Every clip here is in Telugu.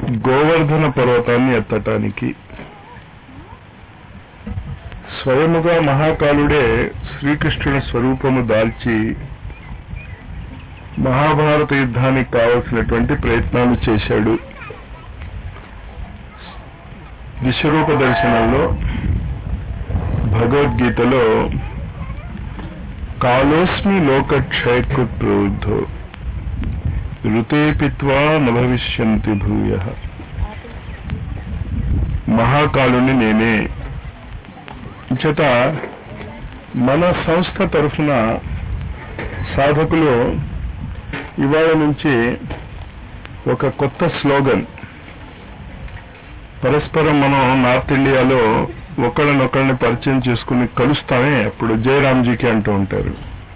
గోవర్ధన పర్వతాన్ని ఎత్తటానికి స్వయముగా మహాకాలుడే శ్రీకృష్ణుని స్వరూపము దాల్చి మహాభారత యుద్ధానికి కావలసినటువంటి ప్రయత్నాలు చేశాడు విశ్వరూప దర్శనంలో భగవద్గీతలో కాలోస్మి లోకక్షయకృత్ ప్రవృద్ధో ఋతేపిత్వా నభవిష్యంతి భూయ మహాకాలుని నేనే చేత మన సంస్థ తరఫున సాధకులు ఇవాళ నుంచి ఒక కొత్త స్లోగన్ పరస్పరం మనం నార్త్ ఇండియాలో ఒకళ్ళనొకళ్ళని పరిచయం చేసుకుని కలుస్తామే అప్పుడు జయరామ్జీకి అంటూ ఉంటారు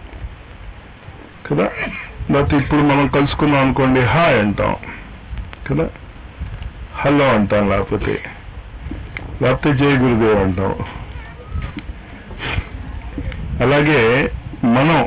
కదా లేకపోతే ఇప్పుడు మనం కలుసుకున్నాం అనుకోండి హాయ్ అంటాం కదా హలో అంటాం లేకపోతే లేకపోతే జయ గురుదేవ్ అంటాం అలాగే మనం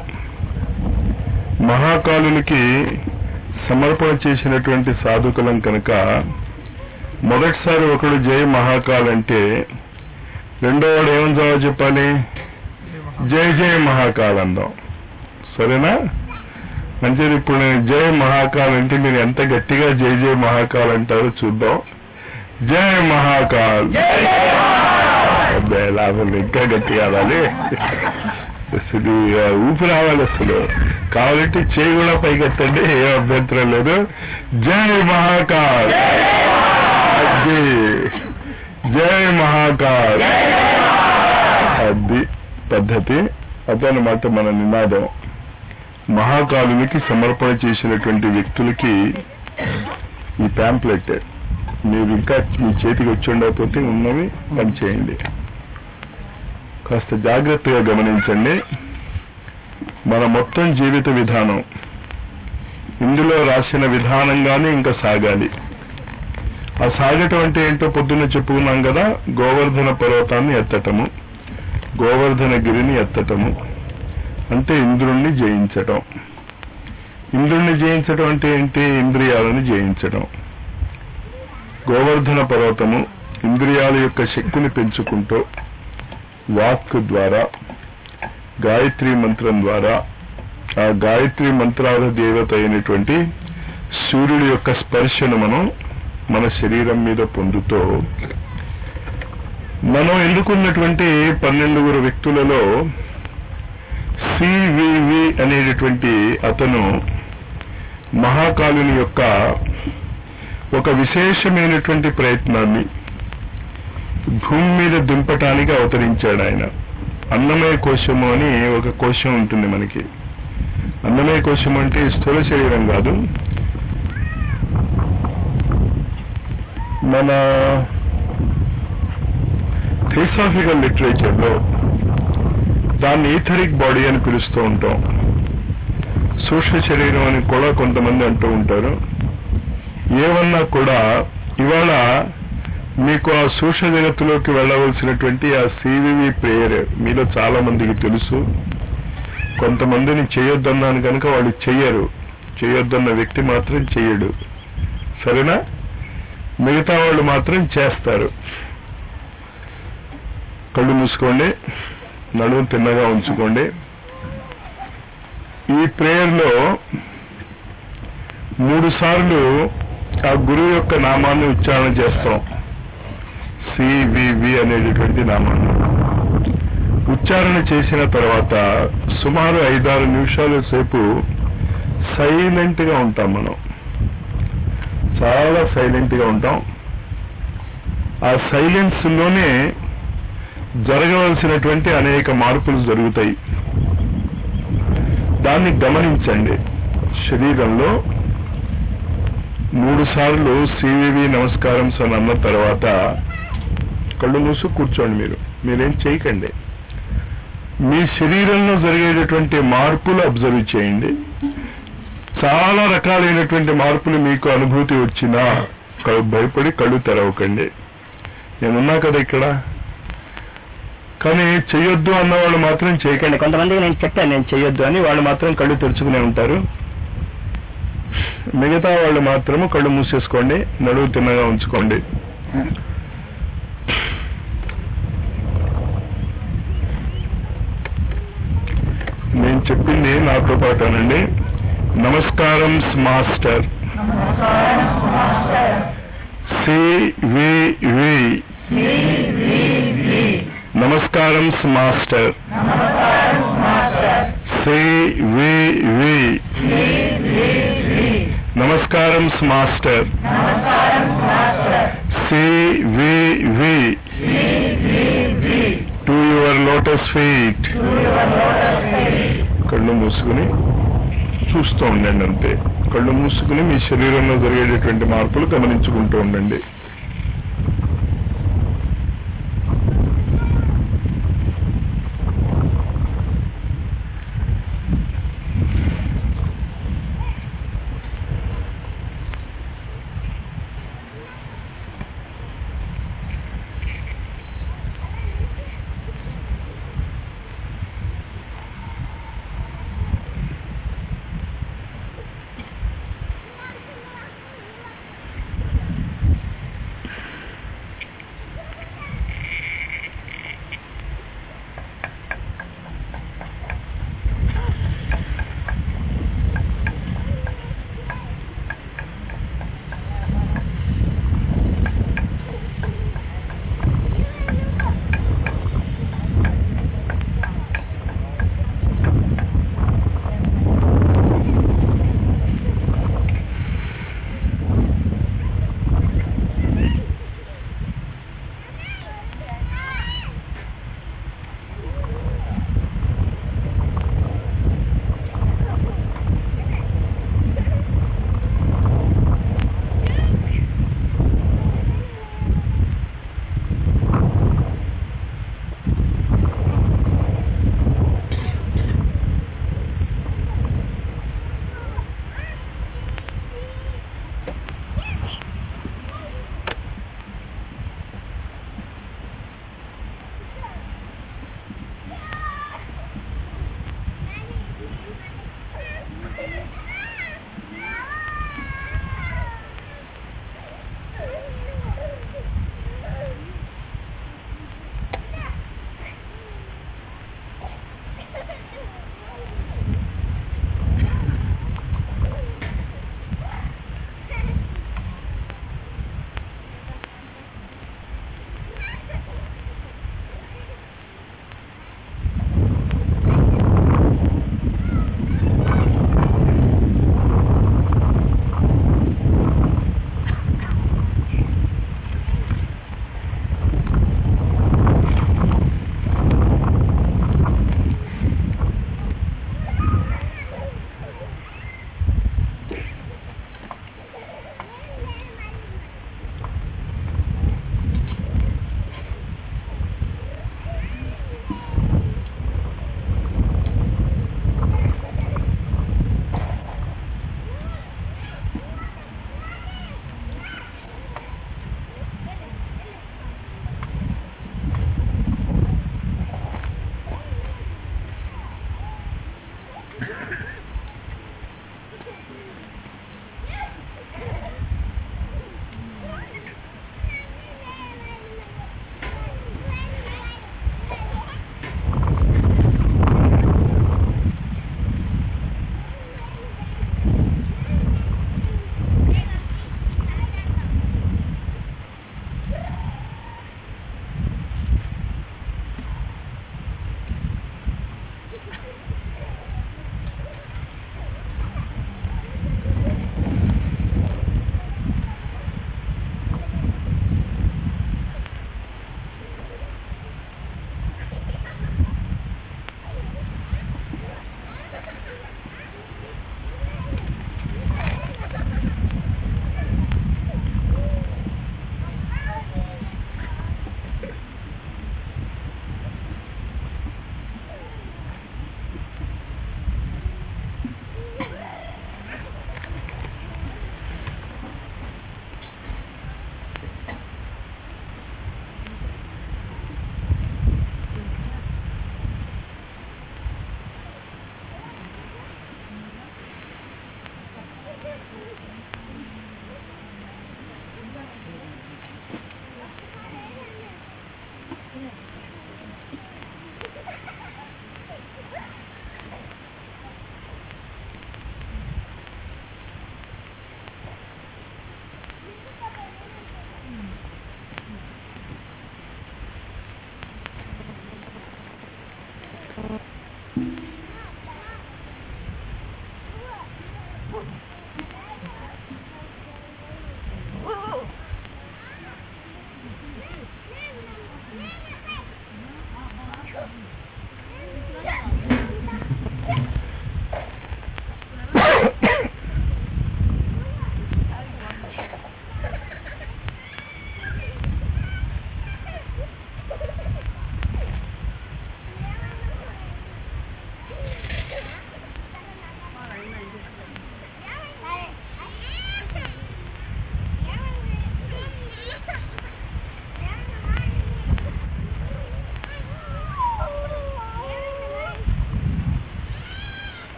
మహాకాలునికి సమర్పణ చేసినటువంటి సాధుకులం కనుక మొదటిసారి ఒకడు జై మహాకాల్ అంటే రెండో వాడు ఏమని జవాబు చెప్పాలి జై జై మహాకాల్ అందాం సరేనా మంచిది ఇప్పుడు నేను జై మహాకాల్ అంటే మీరు ఎంత గట్టిగా జై జై మహాకాల్ అంటారో చూద్దాం జై మహాకాల్ అబ్బాయి లాభం ఇంకా గట్టిగా రాలి అసలు ఆ ఊపి రావాలి అసలు కావాలంటే చేయి కూడా పైకెత్తండి ఏ అభ్యంతరం లేదు జై మహాకాల్ అది జై మహాకాల్ అది పద్ధతి అదనమాట మన నినాదం మహాకాలునికి సమర్పణ చేసినటువంటి వ్యక్తులకి ఈ ప్యాంప్లెట్ మీరు ఇంకా మీ చేతికి వచ్చి ఉండకపోతే ఉన్నవి పనిచేయండి కాస్త జాగ్రత్తగా గమనించండి మన మొత్తం జీవిత విధానం ఇందులో రాసిన విధానంగానే ఇంకా సాగాలి ఆ సాగటం అంటే ఏంటో పొద్దున్న చెప్పుకున్నాం కదా గోవర్ధన పర్వతాన్ని ఎత్తటము గోవర్ధన గిరిని ఎత్తటము అంటే ఇంద్రుణ్ణి జయించటం ఇంద్రుణ్ణి జయించటం అంటే ఏంటి ఇంద్రియాలను జయించటం గోవర్ధన పర్వతము ఇంద్రియాల యొక్క శక్తిని పెంచుకుంటూ వాక్ ద్వారా గాయత్రి మంత్రం ద్వారా ఆ గాయత్రి మంత్రాల దేవత అయినటువంటి సూర్యుడి యొక్క స్పర్శను మనం మన శరీరం మీద పొందుతూ మనం ఎన్నుకున్నటువంటి పన్నెండుగురు వ్యక్తులలో సివివి అనేటటువంటి అతను మహాకాలుని యొక్క ఒక విశేషమైనటువంటి ప్రయత్నాన్ని భూమి మీద దింపటానికి అవతరించాడు ఆయన అన్నమయ కోశము అని ఒక కోశం ఉంటుంది మనకి అన్నమయ కోశం అంటే స్థూల శరీరం కాదు మన థియోసాఫికల్ లిటరేచర్ లో దాన్ని ఈథరిక్ బాడీ అని పిలుస్తూ ఉంటాం సూక్ష్మ శరీరం అని కూడా కొంతమంది అంటూ ఉంటారు ఏమన్నా కూడా ఇవాళ మీకు ఆ సూక్ష్మ జగత్తులోకి వెళ్ళవలసినటువంటి ఆ సివివి ప్రేయర్ మీలో చాలా మందికి తెలుసు కొంతమందిని చేయొద్దన్నాను కనుక వాళ్ళు చెయ్యరు చేయొద్దన్న వ్యక్తి మాత్రం చెయ్యడు సరేనా మిగతా వాళ్ళు మాత్రం చేస్తారు కళ్ళు మూసుకోండి నడుము తిన్నగా ఉంచుకోండి ఈ ప్రేయర్లో మూడు సార్లు ఆ గురువు యొక్క నామాన్ని ఉచ్చారణ చేస్తాం సివివి అనేటటువంటి నామాన్ని ఉచ్చారణ చేసిన తర్వాత సుమారు ఐదారు నిమిషాల సేపు సైలెంట్ గా ఉంటాం మనం చాలా సైలెంట్ గా ఉంటాం ఆ సైలెన్స్ లోనే జరగవలసినటువంటి అనేక మార్పులు జరుగుతాయి దాన్ని గమనించండి శరీరంలో మూడు సార్లు సివివి నమస్కారం అని అన్న తర్వాత కళ్ళు మూసు కూర్చోండి మీరు మీరేం చేయకండి మీ శరీరంలో జరిగేటటువంటి మార్పులు అబ్జర్వ్ చేయండి చాలా రకాలైనటువంటి మార్పులు మీకు అనుభూతి వచ్చినా కళ్ళు భయపడి కళ్ళు తెరవకండి నేనున్నా కదా ఇక్కడ కానీ చెయ్యొద్దు అన్న వాళ్ళు మాత్రం చేయకండి కొంతమందికి నేను చెప్పాను నేను చెయ్యొద్దు అని వాళ్ళు మాత్రం కళ్ళు తెరుచుకునే ఉంటారు మిగతా వాళ్ళు మాత్రము కళ్ళు మూసేసుకోండి నడువు తిన్నగా ఉంచుకోండి నేను చెప్పింది నాతో పాటనండి నమస్కారం మాస్టర్ సి వి వి నమస్కారం మాస్టర్ సి వి వి నమస్కారం master C V V to your lotus feet కళ్ళు మూసుకుని చూస్తూ ఉండండి అంతే కళ్ళు మూసుకుని మీ శరీరంలో జరిగేటటువంటి మార్పులు గమనించుకుంటూ ఉండండి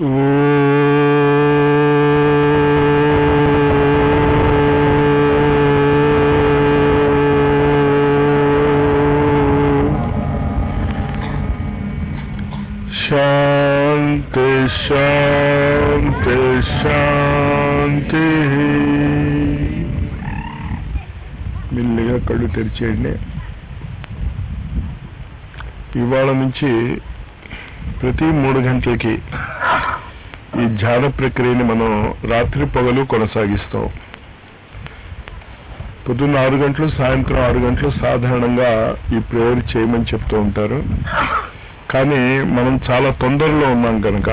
శాంతి శాంతి శాంతి మెల్లిగా కళ్ళు తెరిచేయండి ఇవాళ నుంచి ప్రతి మూడు గంటలకి ఈ ధ్యాన ప్రక్రియని మనం రాత్రి పగలు కొనసాగిస్తాం పొద్దున్న ఆరు గంటలు సాయంత్రం ఆరు గంటలు సాధారణంగా ఈ ప్రేయర్ చేయమని చెప్తూ ఉంటారు కానీ మనం చాలా తొందరలో ఉన్నాం కనుక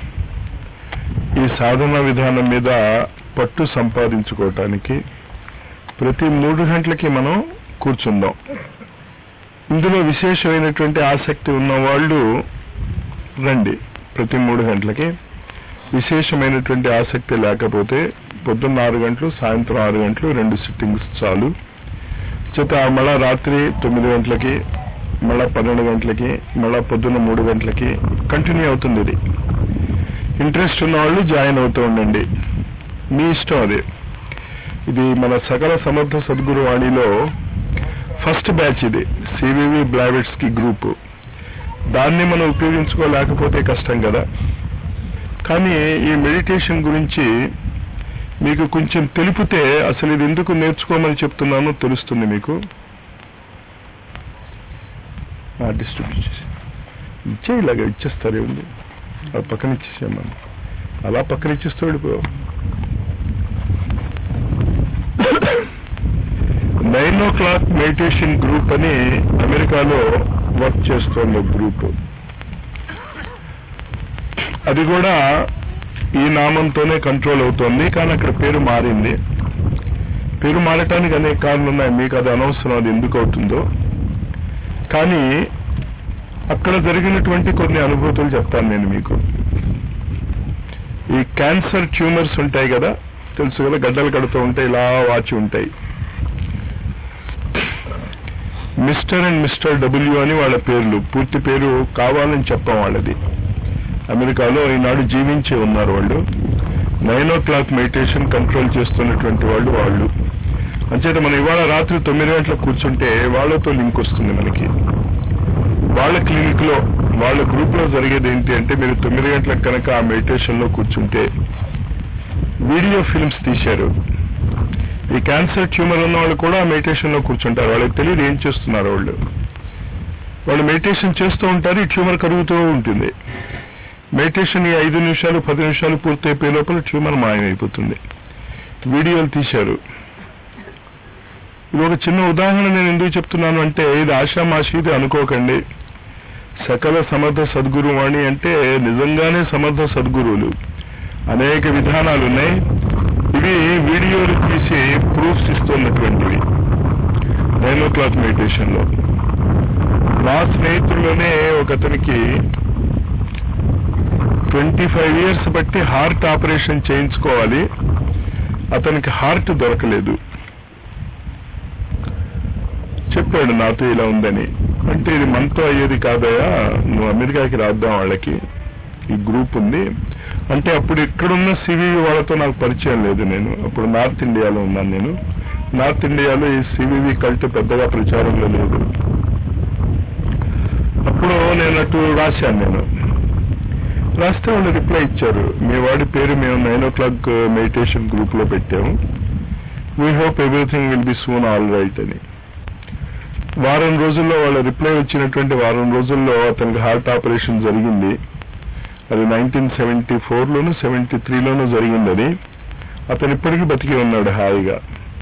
ఈ సాధన విధానం మీద పట్టు సంపాదించుకోవటానికి ప్రతి మూడు గంటలకి మనం కూర్చుందాం ఇందులో విశేషమైనటువంటి ఆసక్తి ఉన్న వాళ్ళు రండి ప్రతి మూడు గంటలకి విశేషమైనటువంటి ఆసక్తి లేకపోతే పొద్దున్న ఆరు గంటలు సాయంత్రం ఆరు గంటలు రెండు సిట్టింగ్స్ చాలు చేత మళ్ళా రాత్రి తొమ్మిది గంటలకి మళ్ళా పన్నెండు గంటలకి మళ్ళా పొద్దున్న మూడు గంటలకి కంటిన్యూ అవుతుంది ఇది ఇంట్రెస్ట్ ఉన్న వాళ్ళు జాయిన్ అవుతూ ఉండండి మీ ఇష్టం అది ఇది మన సకల సమర్థ సద్గురు వాణిలో ఫస్ట్ బ్యాచ్ ఇది సివివి బ్లావెట్స్ కి గ్రూప్ దాన్ని మనం ఉపయోగించుకోలేకపోతే కష్టం కదా కానీ ఈ మెడిటేషన్ గురించి మీకు కొంచెం తెలిపితే అసలు ఇది ఎందుకు నేర్చుకోమని చెప్తున్నానో తెలుస్తుంది మీకు డిస్ట్రిబ్యూట్ చేసి ఇచ్చే ఇలాగా ఇచ్చేస్తారు ఏముంది అలా పక్కన ఇచ్చేసామని అలా పక్కన ఇచ్చేస్తూ వెళ్ళిపో nine o'clock meditation group అని అమెరికాలో వర్క్ చేస్తోంది గ్రూప్ అది కూడా ఈ నామంతోనే కంట్రోల్ అవుతోంది కానీ అక్కడ పేరు మారింది పేరు మారటానికి అనేక కారణాలు ఉన్నాయి మీకు అది అనవసరం అది ఎందుకు అవుతుందో కానీ అక్కడ జరిగినటువంటి కొన్ని అనుభూతులు చెప్తాను నేను మీకు ఈ క్యాన్సర్ ట్యూమర్స్ ఉంటాయి కదా తెలుసు కదా గడ్డలు కడుతూ ఉంటాయి ఇలా వాచి ఉంటాయి మిస్టర్ అండ్ మిస్టర్ డబ్ల్యూ అని వాళ్ళ పేర్లు పూర్తి పేరు కావాలని చెప్పాం వాళ్ళది అమెరికాలో ఈనాడు జీవించి ఉన్నారు వాళ్ళు nine o'clock meditation control చేస్తున్నటువంటి వాళ్ళు వాళ్ళు అంచేత మనం ఇవాళ రాత్రి తొమ్మిది గంటలకు కూర్చుంటే వాళ్ళతో లింక్ వస్తుంది మనకి వాళ్ళ క్లినిక్ లో వాళ్ళ గ్రూప్ లో జరిగేది ఏంటి అంటే మీరు తొమ్మిది గంటలకు కనుక ఆ మెడిటేషన్ లో కూర్చుంటే వీడియో ఫిల్మ్స్ తీశారు ఈ క్యాన్సర్ ట్యూమర్ ఉన్న వాళ్ళు కూడా మెడిటేషన్ లో కూర్చుంటారు వాళ్ళకి తెలియదు ఏం చేస్తున్నారు వాళ్ళు వాళ్ళు మెడిటేషన్ చేస్తూ ఉంటారు ఈ ట్యూమర్ కరుగుతూ ఉంటుంది మెడిటేషన్ ఈ ఐదు నిమిషాలు పది నిమిషాలు పూర్తి అయిపోయే లోపల ట్యూమర్ మాయమైపోతుంది వీడియోలు తీశారు ఇది ఒక చిన్న ఉదాహరణ నేను ఎందుకు చెప్తున్నాను అంటే ఇది ఆషామాషి ఇది అనుకోకండి సకల సమర్థ సద్గురు వాణి అంటే నిజంగానే సమర్థ సద్గురువులు అనేక విధానాలు ఉన్నాయి ఇవి వీడియోలు తీసి ప్రూఫ్స్ ఇస్తున్నటువంటివి నైన్ ఓ క్లాక్ మెడిటేషన్ లో నా స్నేహితుల్లోనే ఒక అతనికి ట్వంటీ ఫైవ్ ఇయర్స్ బట్టి హార్ట్ ఆపరేషన్ చేయించుకోవాలి అతనికి హార్ట్ దొరకలేదు చెప్పాడు నాతో ఇలా ఉందని అంటే ఇది మనతో అయ్యేది కాదయా నువ్వు అమెరికాకి రాద్దాం వాళ్ళకి ఈ గ్రూప్ ఉంది అంటే అప్పుడు ఇక్కడున్న సివివి వాళ్ళతో నాకు పరిచయం లేదు నేను అప్పుడు నార్త్ ఇండియాలో ఉన్నాను నేను నార్త్ ఇండియాలో ఈ సివివి కల్ట్ పెద్దగా ప్రచారంలో లేదు అప్పుడు నేను అటు రాశాను నేను రాస్తే వాళ్ళు రిప్లై ఇచ్చారు మీ వాడి పేరు మేము nine o'clock meditation group లో పెట్టాము we hope everything will be soon all right అని వారం రోజుల్లో వాళ్ళ రిప్లై వచ్చినటువంటి వారం రోజుల్లో అతనికి హార్ట్ ఆపరేషన్ జరిగింది అది నైన్టీన్ సెవెంటీ ఫోర్లోను సెవెంటీ త్రీలోనూ జరిగింది అది అతను ఇప్పటికీ బతికి ఉన్నాడు హాయిగా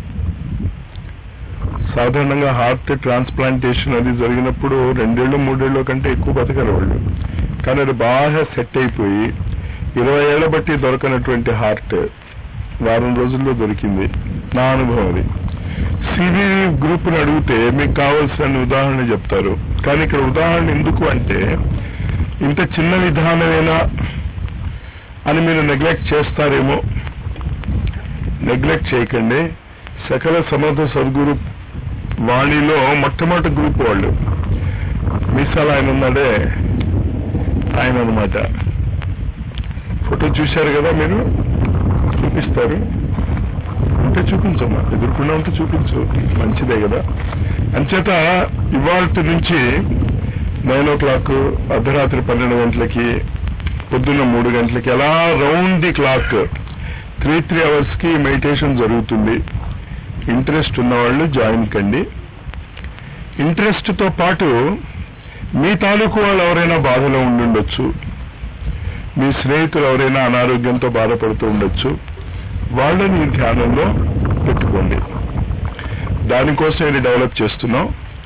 సాధారణంగా హార్ట్ ట్రాన్స్ప్లాంటేషన్ అది జరిగినప్పుడు రెండేళ్ళు మూడేళ్ళు కంటే ఎక్కువ బతకరు వాళ్ళు కానీ అది బాగా సెట్ అయిపోయి ఇరవై ఏళ్ల బట్టి దొరకనటువంటి హార్ట్ వారం రోజుల్లో దొరికింది నా అనుభవం అది సివివి గ్రూప్ ని అడిగితే మీకు కావాల్సిన ఉదాహరణ చెప్తారు కానీ ఇక్కడ ఉదాహరణ ఎందుకు అంటే ఇంత చిన్న విధానమేనా అని మీరు నెగ్లెక్ట్ చేస్తారేమో నెగ్లెక్ట్ చేయకండి సకల సమర్థ సద్గురు వాణిలో మొట్టమొదటి గ్రూప్ వాళ్ళు మీసాలు ఆయన ఉన్నాడే ఆయన అనమాట ఫోటో చూశారు కదా మీరు చూపిస్తారు ఉంటే చూపించమ్మా ఎదుర్కొన్నా ఉంటే చూపించు మంచిదే కదా అంచేత ఇవాళ నుంచి నైన్ ఓ క్లాక్ అర్ధరాత్రి పన్నెండు గంటలకి పొద్దున్న మూడు గంటలకి అలా round the clock three three hours కి మెడిటేషన్ జరుగుతుంది ఇంట్రెస్ట్ ఉన్నవాళ్ళు జాయిన్ కండి ఇంట్రెస్ట్ తో పాటు మీ తాలూకు వాళ్ళు ఎవరైనా బాధలో ఉండుండొచ్చు మీ స్నేహితులు ఎవరైనా అనారోగ్యంతో బాధపడుతూ ఉండొచ్చు వాళ్ళని ఈ ధ్యానంలో పెట్టుకోండి దానికోసం ఇది డెవలప్ చేస్తున్నాం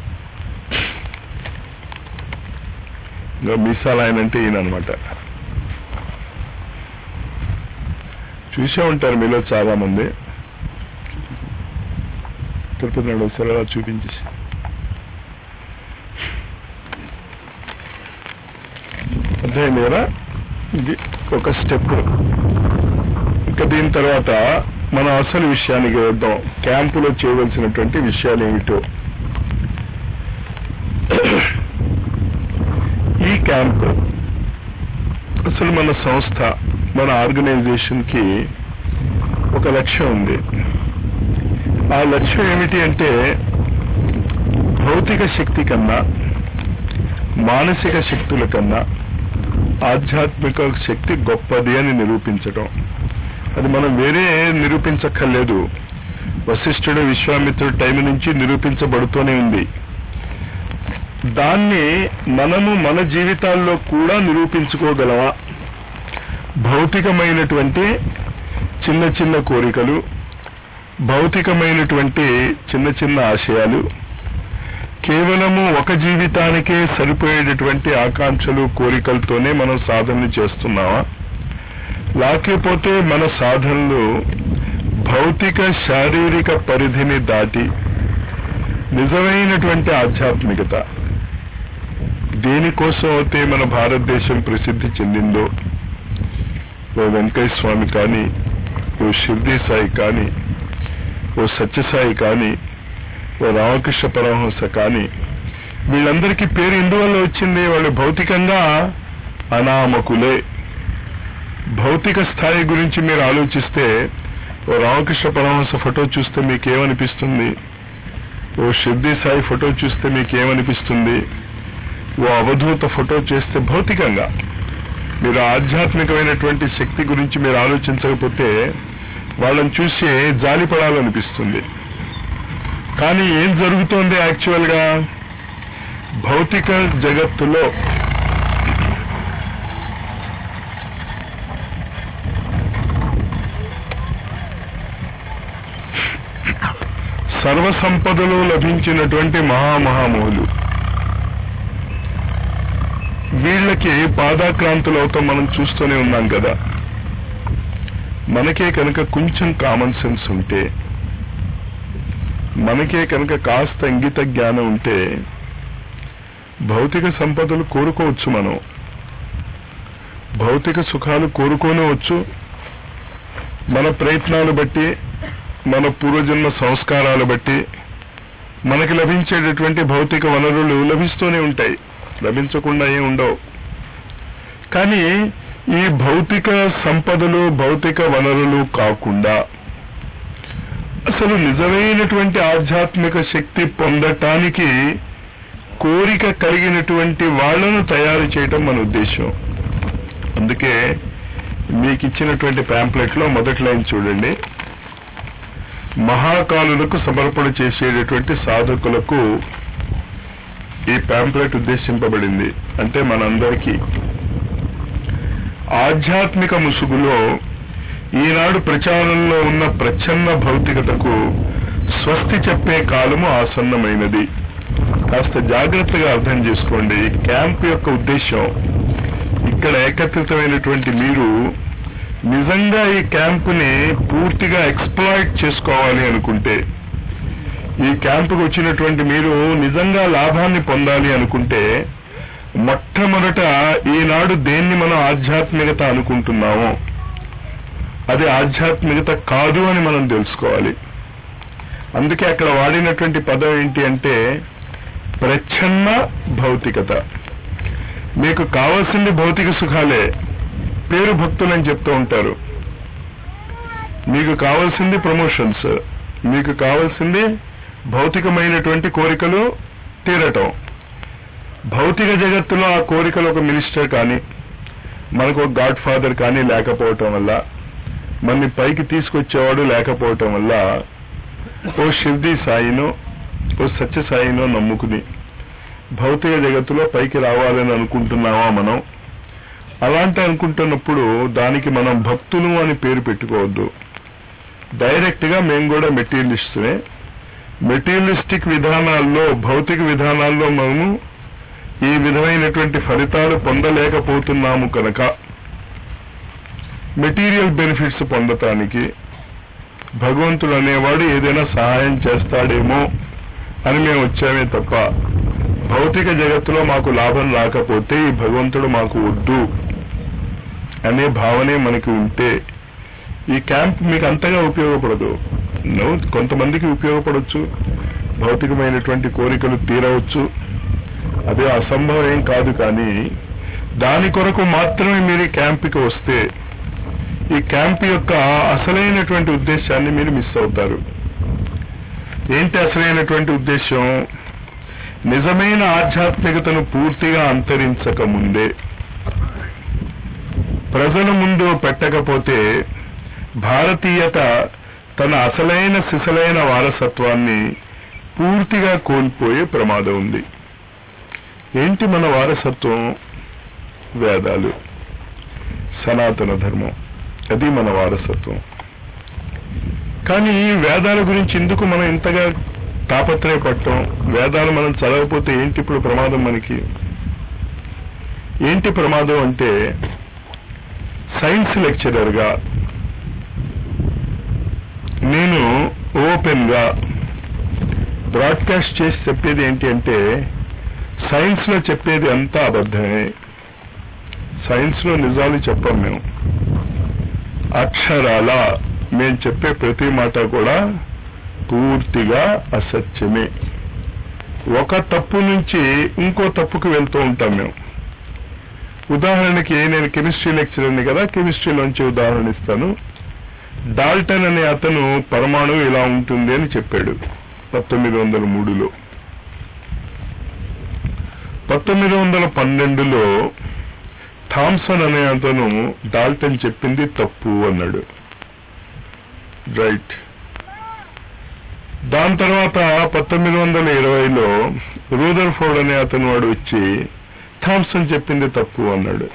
ఇంకా మీసాలు ఆయన అంటే ఈయన అనమాట చూసే ఉంటారు మీలో చాలా మంది తిరుపతి నాడు ఒకసారి అలా చూపించేసి అర్థమైంది కదా ఇది ఒక స్టెప్ ఇంకా దీని తర్వాత మనం అసలు విషయానికి వద్దాం క్యాంపులో చేయవలసినటువంటి విషయాలు ఏమిటో ఈ క్యాంప్ అసలు మన సంస్థ మన ఆర్గనైజేషన్ కి ఒక లక్ష్యం ఉంది ఆ లక్ష్యం ఏమిటి అంటే భౌతిక శక్తి కన్నా మానసిక శక్తుల కన్నా ఆధ్యాత్మిక శక్తి గొప్పది అని నిరూపించడం అది మనం వేరే నిరూపించక్కర్లేదు వశిష్ఠుడు విశ్వామిత్రుడు టైం నుంచి నిరూపించబడుతూనే ఉంది దాన్ని మనము మన జీవితాల్లో కూడా నిరూపించుకోగలమా భౌతికమైనటువంటి చిన్న చిన్న కోరికలు భౌతికమైనటువంటి చిన్న చిన్న ఆశయాలు కేవలము ఒక జీవితానికే సరిపోయేటటువంటి ఆకాంక్షలు కోరికలతోనే మనం సాధనలు చేస్తున్నామా లేకపోతే మన సాధనలు భౌతిక శారీరక పరిధిని దాటి నిజమైనటువంటి ఆధ్యాత్మికత దేనికోసం అయితే మన భారతదేశం ప్రసిద్ధి చెందిందో ఓ వెంకయ్య స్వామి కానీ ఓ షిర్దీ సాయి కానీ ఓ సత్యసాయి కానీ ఓ రామకృష్ణ పరమహంస కానీ వీళ్ళందరికీ పేరు ఎందువల్ల వచ్చింది వాళ్ళు భౌతికంగా అనామకులే భౌతిక స్థాయి గురించి మీరు ఆలోచిస్తే ఓ రామకృష్ణ పరమహంస ఫోటో చూస్తే మీకేమనిపిస్తుంది ఓ షిర్దీ సాయి ఫోటో చూస్తే మీకేమనిపిస్తుంది ఓ అవధూత ఫోటో చేస్తే భౌతికంగా మీరు ఆధ్యాత్మికమైనటువంటి శక్తి గురించి మీరు ఆలోచించకపోతే వాళ్ళని చూసి జాలిపడాలనిపిస్తుంది కానీ ఏం జరుగుతోంది యాక్చువల్ గా భౌతిక జగత్తులో సర్వసంపదలు లభించినటువంటి మహామహామోహులు వీళ్ళకి పాదాక్రాంతులు అవుతాం మనం చూస్తూనే ఉన్నాం కదా మనకే కనుక కొంచెం కామన్ సెన్స్ ఉంటే మనకే కనుక కాస్త ఇంగిత జ్ఞానం ఉంటే భౌతిక సంపదలు కోరుకోవచ్చు మనం భౌతిక సుఖాలు కోరుకోనవచ్చు మన ప్రయత్నాలు బట్టి మన పూర్వజన్మ సంస్కారాలు బట్టి మనకి లభించేటటువంటి భౌతిక వనరులు లభిస్తూనే ఉంటాయి లభించకుండా ఏం ఉండవు కానీ ఈ భౌతిక సంపదలు భౌతిక వనరులు కాకుండా అసలు నిజమైనటువంటి ఆధ్యాత్మిక శక్తి పొందటానికి కోరిక కలిగినటువంటి వాళ్లను తయారు చేయటం మన ఉద్దేశం అందుకే మీకు ఇచ్చినటువంటి ప్యాంప్లెట్ లో మొదటి లైన్ చూడండి మహాకాలులకు సమర్పణ చేసేటటువంటి సాధకులకు ఈ ప్యాంప్లెట్ ఉద్దేశింపబడింది అంటే మనందరికీ ఆధ్యాత్మిక ముసుగులో ఈనాడు ప్రచారంలో ఉన్న ప్రచ్ఛన్న భౌతికతకు స్వస్తి చెప్పే కాలము ఆసన్నమైనది కాస్త జాగ్రత్తగా అర్థం చేసుకోండి ఈ క్యాంప్ యొక్క ఉద్దేశం ఇక్కడ ఏకత్రితమైనటువంటి మీరు నిజంగా ఈ క్యాంపుని పూర్తిగా ఎక్స్ప్లాయిట్ చేసుకోవాలి అనుకుంటే ఈ క్యాంపుకు వచ్చినటువంటి మీరు నిజంగా లాభాన్ని పొందాలి అనుకుంటే మొట్టమొదట ఈనాడు దేన్ని మనం ఆధ్యాత్మికత అనుకుంటున్నామో అది ఆధ్యాత్మికత కాదు అని మనం తెలుసుకోవాలి అందుకే అక్కడ వాడినటువంటి పదం ఏంటి అంటే ప్రచ్ఛన్న భౌతికత మీకు కావాల్సింది భౌతిక సుఖాలే పేరు భక్తులని చెప్తూ ఉంటారు మీకు కావాల్సింది ప్రమోషన్స్ మీకు కావాల్సింది భౌతికమైనటువంటి కోరికలు తీరటం భౌతిక జగత్తులో ఆ కోరికలు ఒక మినిస్టర్ కానీ మనకు ఒక గాడ్ ఫాదర్ కానీ లేకపోవటం వల్ల మనని పైకి తీసుకొచ్చేవాడు లేకపోవటం వల్ల ఓ షిర్ది సాయినో ఓ సత్య సాయినో నమ్ముకుని భౌతిక జగత్తులో పైకి రావాలని అనుకుంటున్నామా మనం అలాంటి అనుకుంటున్నప్పుడు దానికి మనం భక్తులు అని పేరు పెట్టుకోవద్దు డైరెక్ట్ గా మేము కూడా మెటీరియలిస్టునే మెటీరియలిస్టిక్ విధానాల్లో భౌతిక విధానాల్లో మనము ఈ విధమైనటువంటి ఫలితాలు పొందలేకపోతున్నాము కనుక మెటీరియల్ బెనిఫిట్స్ పొందటానికి భగవంతుడు అనేవాడు ఏదైనా సహాయం చేస్తాడేమో అని మేము వచ్చామే తప్ప భౌతిక జగత్తులో మాకు లాభం రాకపోతే ఈ భగవంతుడు మాకు వద్దు అనే భావనే మనకి ఉంటే ఈ క్యాంప్ మీకు అంతగా ఉపయోగపడదు నో కొంతమందికి ఉపయోగపడవచ్చు భౌతికమైనటువంటి కోరికలు తీరవచ్చు అదే అసంభవం ఏం కాదు కానీ దాని కొరకు మాత్రమే మీరు ఈ క్యాంప్కి వస్తే ఈ క్యాంప్ యొక్క అసలైనటువంటి ఉద్దేశాన్ని మీరు మిస్ అవుతారు ఏంటి అసలైనటువంటి ఉద్దేశం నిజమైన ఆధ్యాత్మికతను పూర్తిగా అంతరించక ముందే ప్రజల ముందు పెట్టకపోతే భారతీయత తన అసలైన సిసలైన వారసత్వాన్ని పూర్తిగా కోల్పోయే ప్రమాదం ఉంది ఏంటి మన వారసత్వం వేదాలు సనాతన ధర్మం అది మన వారసత్వం కానీ ఈ వేదాల గురించి ఎందుకు మనం ఇంతగా తాపత్రయపడటం వేదాలు మనం చదవకపోతే ఏంటి ఇప్పుడు ప్రమాదం మనకి ఏంటి ప్రమాదం అంటే సైన్స్ లెక్చరర్గా నేను ఓపెన్ గా బ్రాడ్కాస్ట్ చేసి చెప్పేది ఏంటి అంటే సైన్స్ లో చెప్పేది అంతా అబద్ధమే సైన్స్ లో నిజాలు చెప్పం మేము అక్షరాల మేము చెప్పే ప్రతి మాట కూడా పూర్తిగా అసత్యమే ఒక తప్పు నుంచి ఇంకో తప్పుకు వెళ్తూ ఉంటాం మేము ఉదాహరణకి నేను కెమిస్ట్రీ లెక్చరర్ని కదా కెమిస్ట్రీలోంచి ఉదాహరణ ఇస్తాను డాల్టన్ అనే అతను పరమాణువు ఇలా ఉంటుంది అని చెప్పాడు పంతొమ్మిది వందల మూడులో పంతొమ్మిది వందల పన్నెండులో థామ్సన్ అనే అతను డాల్టన్ చెప్పింది తప్పు అన్నాడు రైట్ దాని తర్వాత పంతొమ్మిది వందల ఇరవైలో రూదర్ ఫోర్డ్ అనే అతను వాడు వచ్చి థామ్సన్ చెప్పింది తప్పు అన్నాడు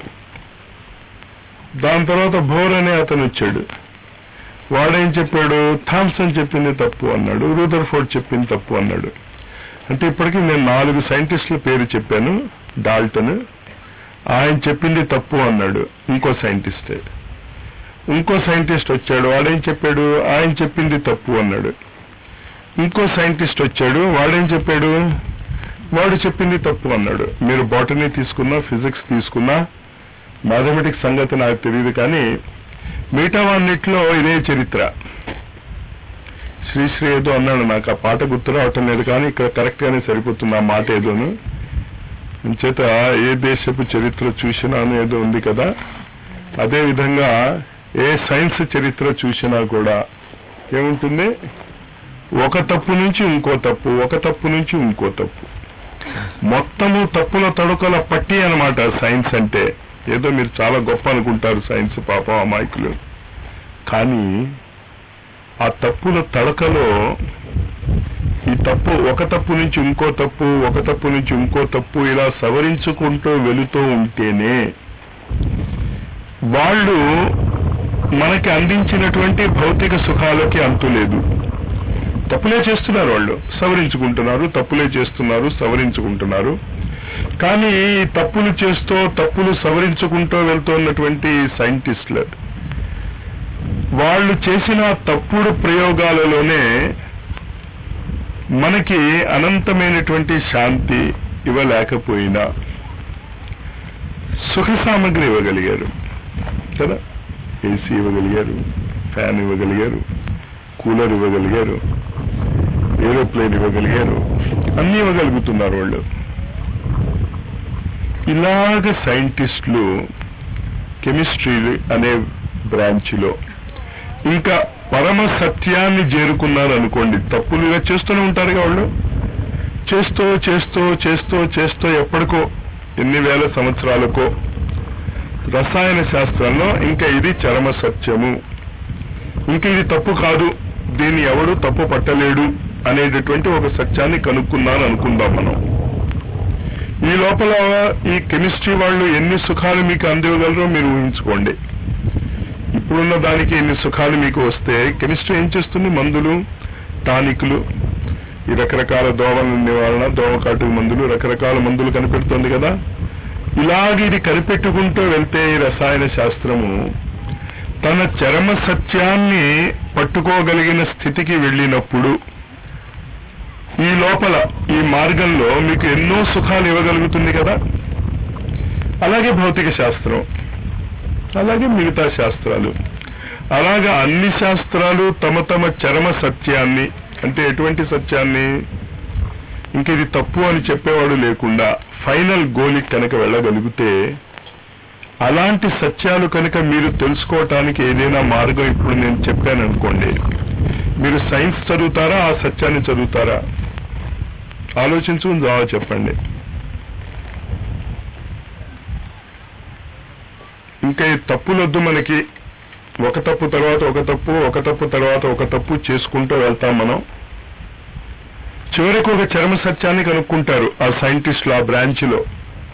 దాని తర్వాత భోర్ అనే అతను వచ్చాడు వాడేం చెప్పాడు థామ్సన్ చెప్పింది తప్పు అన్నాడు రూదర్ ఫోర్డ్ చెప్పింది తప్పు అన్నాడు అంటే ఇప్పటికీ నేను నాలుగు సైంటిస్టుల పేరు చెప్పాను డాల్టన్ ఆయన చెప్పింది తప్పు అన్నాడు ఇంకో సైంటిస్టే ఇంకో సైంటిస్ట్ వచ్చాడు వాడేం చెప్పాడు ఆయన చెప్పింది తప్పు అన్నాడు ఇంకో సైంటిస్ట్ వచ్చాడు వాడేం చెప్పాడు వాడు చెప్పింది తప్పు అన్నాడు మీరు బాటనీ తీసుకున్నా ఫిజిక్స్ తీసుకున్నా మ్యాథమెటిక్స్ సంగతి నాకు తెలియదు కానీ మిగతా వాన్నిట్లో ఇదే చరిత్ర శ్రీశ్రీ ఏదో అన్నాడు నాకు ఆ పాట గుర్తు రావటం లేదు కానీ ఇక్కడ కరెక్ట్ గానే సరిపోతుంది ఆ మాట ఏదోను చేత ఏ దేశపు చరిత్ర చూసినా అని ఏదో ఉంది కదా అదే విధంగా ఏ సైన్స్ చరిత్ర చూసినా కూడా ఏముంటుంది ఒక తప్పు నుంచి ఇంకో తప్పు ఒక తప్పు నుంచి ఇంకో తప్పు మొత్తము తప్పుల తడుకల పట్టి అన్నమాట సైన్స్ అంటే ఏదో మీరు చాలా గొప్ప అనుకుంటారు సైన్స్ పాపం అమాయకులు కానీ ఆ తప్పుల తడకలో ఈ తప్పు ఒక తప్పు నుంచి ఇంకో తప్పు ఒక తప్పు నుంచి ఇంకో తప్పు ఇలా సవరించుకుంటూ వెళుతూ ఉంటేనే వాళ్ళు మనకి అందించినటువంటి భౌతిక సుఖాలకి అంతు లేదు తప్పులే చేస్తున్నారు వాళ్ళు సవరించుకుంటున్నారు తప్పులే చేస్తున్నారు సవరించుకుంటున్నారు కానీ ఈ తప్పులు చేస్తూ తప్పులు సవరించుకుంటూ వెళ్తున్నటువంటి సైంటిస్టులు వాళ్ళు చేసిన తప్పుడు ప్రయోగాలలోనే మనకి అనంతమైనటువంటి శాంతి ఇవ్వలేకపోయినా సుఖ సామగ్రి ఇవ్వగలిగారు కదా ఏసీ ఇవ్వగలిగారు ఫ్యాన్ ఇవ్వగలిగారు కూలర్ ఇవ్వగలిగారు ఏరోప్లేన్ ఇవ్వగలిగారు అన్ని ఇవ్వగలుగుతున్నారు వాళ్ళు ఇలాగ సైంటిస్టులు కెమిస్ట్రీ అనే బ్రాంచ్లో ఇంకా పరమ సత్యాన్ని చేరుకున్నారు అనుకోండి తప్పులు ఇలా చేస్తూనే ఉంటారుగా వాళ్ళు చేస్తూ చేస్తూ చేస్తూ చేస్తూ ఎప్పటికో ఎన్ని వేల సంవత్సరాలకో రసాయన శాస్త్రంలో ఇంకా ఇది చరమ సత్యము ఇంకా ఇది తప్పు కాదు దీన్ని ఎవడు తప్పు పట్టలేడు అనేటటువంటి ఒక సత్యాన్ని కనుక్కున్నాను అనుకుందాం మనం ఈ లోపల ఈ కెమిస్ట్రీ వాళ్ళు ఎన్ని సుఖాలు మీకు అందివ్వగలరో మీరు ఊహించుకోండి ఇప్పుడున్న దానికి ఎన్ని సుఖాలు మీకు వస్తే కెమిస్ట్రీ ఏం చేస్తుంది మందులు టానిక్లు ఈ రకరకాల దోమల నివారణ దోమకాటు మందులు రకరకాల మందులు కనిపెడుతుంది కదా ఇలాగ ఇది కనిపెట్టుకుంటూ వెళ్తే ఈ రసాయన శాస్త్రము తన చరమ సత్యాన్ని పట్టుకోగలిగిన స్థితికి వెళ్ళినప్పుడు ఈ లోపల ఈ మార్గంలో మీకు ఎన్నో సుఖాలు ఇవ్వగలుగుతుంది కదా అలాగే భౌతిక శాస్త్రం అలాగే మిగతా శాస్త్రాలు అలాగా అన్ని శాస్త్రాలు తమ తమ చరమ సత్యాన్ని అంటే ఎటువంటి సత్యాన్ని ఇంక ఇది తప్పు అని చెప్పేవాడు లేకుండా ఫైనల్ గోలికి కనుక వెళ్ళగలిగితే అలాంటి సత్యాలు కనుక మీరు తెలుసుకోవటానికి ఏదైనా మార్గం ఇప్పుడు నేను చెప్పాను అనుకోండి మీరు సైన్స్ చదువుతారా ఆ సత్యాన్ని చదువుతారా ఆలోచించుకుని జవాబు చెప్పండి ఇంకా ఈ తప్పులొద్దు మనకి ఒక తప్పు తర్వాత ఒక తప్పు ఒక తప్పు తర్వాత ఒక తప్పు చేసుకుంటూ వెళ్తాం మనం చివరికి ఒక చర్మ సత్యాన్ని కనుక్కుంటారు ఆ సైంటిస్టులు ఆ బ్రాంచ్ లో